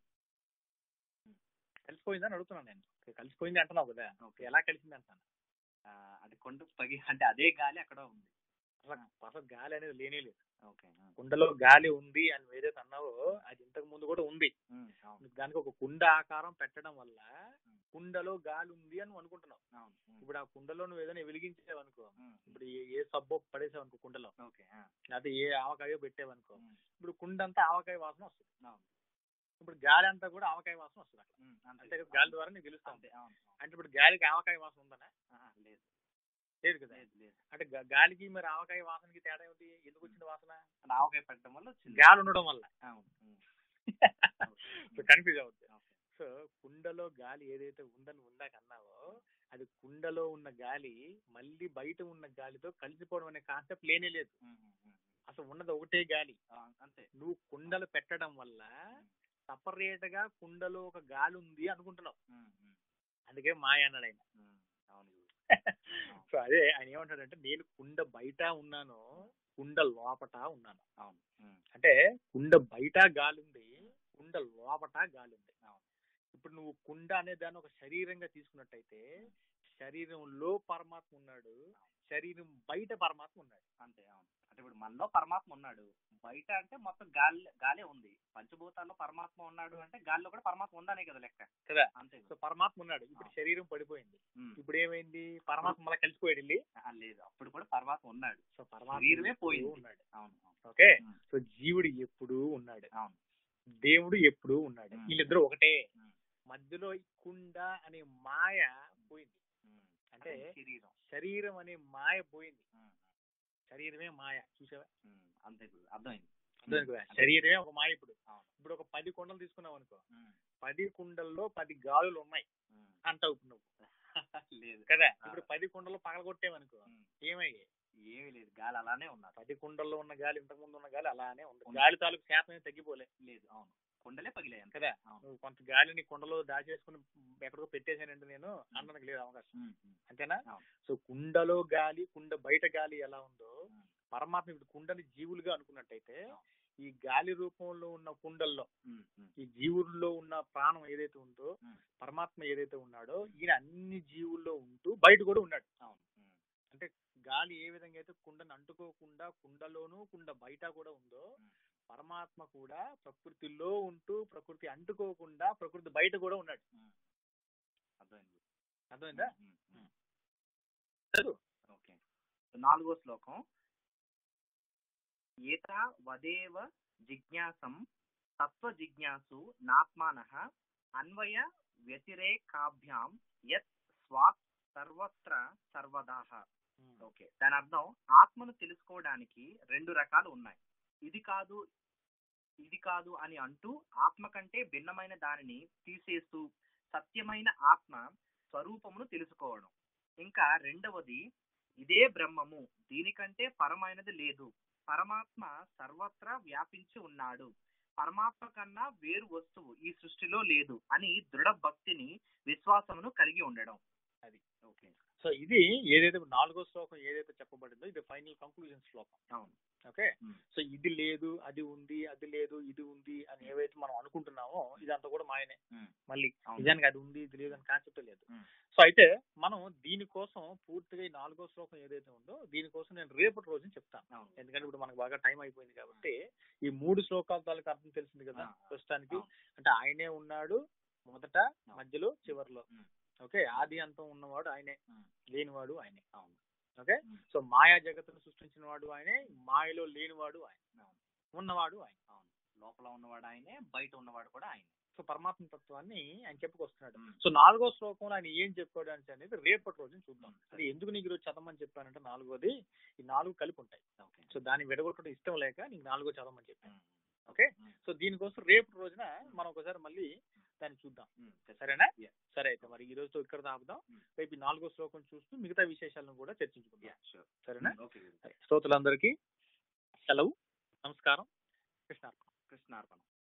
కలిసిపోయింది అని అడుగుతున్నాను నేను కలిసిపోయింది అంటున్నావు కదా ఓకే ఎలా కలిసింది అంటాను అది కొండ పగి అంటే అదే గాలి అక్కడ ఉంది అసలు అసలు గాలి అనేది లేనే లేదు ఓకే కుండలో గాలి ఉంది అని ఏదైతే అన్నావో అది ఇంతకు ముందు కూడా ఉంది అవును దానికి ఒక కుండ ఆకారం పెట్టడం వల్ల కుండలో గాలి ఉంది అని నువ్వు అనుకుంటున్నావు అవును ఇప్పుడు ఆ కుండలో నువ్వు ఏదైనా వెలిగించావు అనుకో ఉమ్, ఇప్పుడు ఏ- ఏ సబ్బో పడేసావు అనుకో కుండలో ఓకే ఆ, లేకపోతే ఏ ఆవకాయో పెట్టావనుకో ఉమ్, ఇప్పుడు కుండ అంతా ఆవకాయ వాసన వస్తుంది అవును ఇప్పుడు గాలి అంతా కూడా ఆవకాయ వాసన వస్తుంది అక్కడ ఉమ్, అంతే అంతే కదా గాలి ద్వారా నీకు తెలుస్తా అంతే ఉంది అవును అంటే ఇప్పుడు గాలికి ఆవకాయ వాసన ఉందనా ఆ, లేదు లేదు కదా లేదు లేదు అంటే గా- గాలికి మరి ఆవకాయ వాసనకి తేడా ఏమిటి ఎందుకు వచ్చింది వాసన అది ఆవకాయ పెట్టడం వల్ల వచ్చింది గాలి ఉండడం వల్ల అవును ఉమ్, సో కన్ఫ్యూజ్ అవుతుంది ఓకే సో కుండలో గాలి ఏదైతే ఉందని ఉందాక అన్నావో అది కుండలో ఉన్న గాలి మళ్ళీ బయట ఉన్న గాలితో కలిసిపోవడం అనే కాన్సెప్ట్ లేనే లేదు ఉమ్, ఉమ్, ఉమ్, అసలు ఉన్నది ఒకటే గాలి ఆ, అంతే నువ్వు కుండలు పెట్టడం వల్ల సపరేట్ గా కుండలో ఒక గాలి ఉంది అనుకుంటున్నావు ఉమ్, ఉమ్, అందుకే మాయ అన్నాడు ఆయన ఉమ్, అవును గురు. సో అదే ఆయన ఏమంటాడంటే నేను కుండ బయట ఉన్నాను కుండ లోపట ఉన్నాను అవును ఉమ్, అంటే కుండ బయట గాలి ఉంది కుండ లోపట గాలి ఉంది అవును. ఇప్పుడు నువ్వు కుండ అనే దాన్ని ఒక శరీరంగా తీసుకున్నట్టయితే శరీరంలో పరమాత్మ ఉన్నాడు శరీరం బయట పరమాత్మ ఉన్నాడు అంతే అవును అంటే ఇప్పుడు మనలో పరమాత్మ ఉన్నాడు బయట అంటే మొత్తం గాలి గాలే ఉంది పంచభూతాల్లో పరమాత్మ ఉన్నాడు అంటే గాలిలో కూడా పరమాత్మ ఉందనే కదా లెక్క కదా అంతే సో పరమాత్మ ఉన్నాడు ఇప్పుడు శరీరం పడిపోయింది ఉమ్. ఇప్పుడు ఏమైంది పరమాత్మ మళ్ళీ కలిసిపోయాడు వెళ్ళి ఆ, లేదు అప్పుడు కూడా పరమాత్మ ఉన్నాడు సో పరమాత్మ శరీరమే ఎప్పుడూ పోయింది. ఉన్నాడు అవును అవును. ఓకే ఉమ్, సో జీవుడు ఎప్పుడూ ఉన్నాడు అవును దేవుడు ఎప్పుడూ ఉన్నాడు ఉమ్. వీళ్ళిద్దరూ ఒకటే ఉమ్, మధ్యలో ఈ కుండ అనే మాయ పోయింది ఉమ్. అంటే అంటే శరీరం శరీరం అనే మాయ పోయింది ఉమ్, శరీరమే మాయ చూసావా ఉమ్, అంతే గురు. అర్థమైంది అర్థమైంది కదా? అంతే. శరీరమే ఒక మాయ ఇప్పుడు అవును. ఇప్పుడు ఒక పది కుండలు తీసుకున్నావు అనుకో ఉమ్, పది కుండల్లో పది గాలులు ఉన్నాయి ఉమ్. అంటావు ఇప్పుడు నువ్వు లేదు కదా ఆ. ఇప్పుడు పది కుండలు పగలగొట్టేవనుకో ఉమ్, ఏమయ్యాయి ఏమీ లేదు గాలి అలానే ఉన్నారు పది కుండల్లో ఉన్న గాలి ఇంతకు ముందు ఉన్న గాలి అలానే ఉంది ఉంది. గాలి తాలూకు శాతం ఏం తగ్గిపోలే లేదు అవును కొండలే పగిలాయి అంతే కదా అవును నువ్వు కొంత గాలిని కుండలో దాచేసుకుని ఎక్కడికో పెట్టేశానంటే నేను అనడానికి లేదు అవకాశం ఉమ్, ఉమ్, అంతేనా అవును. సో కుండలో గాలి కుండ బయట గాలి ఎలా ఉందో ఉమ్, పరమాత్మ ఇప్పుడు కుండని జీవులుగా అనుకున్నట్టయితే అవును. ఈ గాలి రూపంలో ఉన్న కుండల్లో ఉమ్, ఉమ్, ఈ జీవుల్లో ఉన్న ప్రాణం ఏదైతే ఉందో ఉమ్. పరమాత్మ ఏదైతే ఉన్నాడో ఈయన అన్ని జీవుల్లో ఉంటూ బయట కూడా ఉన్నాడు అవును ఉమ్, అంటే గాలి ఏ విధంగా అయితే కుండను అంటుకోకుండా కుండలోనూ కుండ బయట కూడా ఉందో ఉమ్. పరమాత్మ కూడా ప్రకృతిలో ఉంటూ ప్రకృతి అంటుకోకుండా ప్రకృతి బయట కూడా ఉన్నాడు ఉమ్. అర్థమైంది గురు. అర్థమైందా ఉమ్, ఉమ్. చదువు. ఓకే నాలుగో శ్లోకం ఏతా వదేవ జిజ్ఞాసం తత్వ జిజ్ఞాసు నాత్మాన అన్వయ వ్యతిరేకాభ్యాం యత్ స్వాత్ సర్వత్ర సర్వదాహ ఓకే దాని అర్థం ఆత్మను తెలుసుకోవడానికి రెండు రకాలు ఉన్నాయి ఇది కాదు ఇది కాదు అని అంటూ ఆత్మ కంటే భిన్నమైన దానిని తీసేస్తూ సత్యమైన ఆత్మ స్వరూపమును తెలుసుకోవడం ఇంకా రెండవది ఇదే బ్రహ్మము దీనికంటే పరమైనది లేదు పరమాత్మ సర్వత్రా వ్యాపించి ఉన్నాడు పరమాత్మ కన్నా వేరు వస్తువు ఈ సృష్టిలో లేదు అని దృఢ భక్తిని విశ్వాసమును కలిగి ఉండడం అది ఓకే సో ఇది ఏదైతే నాలుగో శ్లోకం ఏదైతే చెప్పబడిందో ఇది ఫైనల్ కంక్లూజన్ శ్లోకం అవును ఓకే Hmm. సో ఇది లేదు అది ఉంది అది లేదు ఇది ఉంది అని ఏవైతే మనం అనుకుంటున్నామో ఇదంతా కూడా మాయనే Hmm. మళ్ళీ అవును. నిజానికి అది ఉంది ఇది లేదు అని కాన్సెప్ట్ లేదు Hmm. సో అయితే మనం దీనికోసం పూర్తిగా ఈ నాలుగో శ్లోకం ఏదైతే ఉందో దీనికోసం నేను రేపటి రోజున చెప్తాను అవును ఎందుకంటే ఇప్పుడు మనకు బాగా టైం అయిపోయింది కాబట్టి ఈ మూడు శ్లోకాల తాలూకు అర్థం తెలిసింది కదా ఆ, ఆ. ప్రస్తుతానికి అవును. అంటే ఆయనే ఉన్నాడు మొదట మధ్యలో చివరిలో Hmm. ఓకే ఆది అంతం ఉన్నవాడు ఆయనే Hmm. లేనివాడు ఆయనే అవును ఓకే Hmm. సో మాయా జగత్తును సృష్టించిన వాడు ఆయనే మాయలో లేనివాడు ఆయన అవును ఉన్నవాడు ఆయన అవును లోపల ఉన్నవాడు ఆయనే బయట ఉన్నవాడు కూడా ఆయనే సో పరమాత్మ తత్వాన్ని ఆయన చెప్పుకొస్తున్నాడు Hmm. సో నాలుగో శ్లోకంలో ఆయన ఏం చెప్పాడు అంటే అనేది రేపటి రోజున చూద్దాం Hmm. అంటే ఎందుకు నీకు ఈరోజు చదవమని చెప్పానంటే నాలుగోది ఈ నాలుగు కలిపి ఉంటాయి ఓకే సో దాన్ని విడగొట్టడం ఇష్టం లేక నీకు నాలుగో చదవమని చెప్పాను ఉమ్. ఓకే ఉమ్. సో దీనికోసం రేపు రోజున మనం ఒకసారి మళ్ళీ దాన్ని చూద్దాం ఉమ్. సరేనా Yeah. సరే అయితే మరి ఈ రోజుతో ఇక్కడ ఆపుదాం Hmm. రేపు ఈ నాలుగో శ్లోకం చూస్తూ మిగతా విశేషాలను కూడా చర్చించుకుందాం Yeah, sure. సరేనా ఓకే శ్రోతలందరికీ సెలవు నమస్కారం కృష్ణార్పణ కృష్ణార్పణ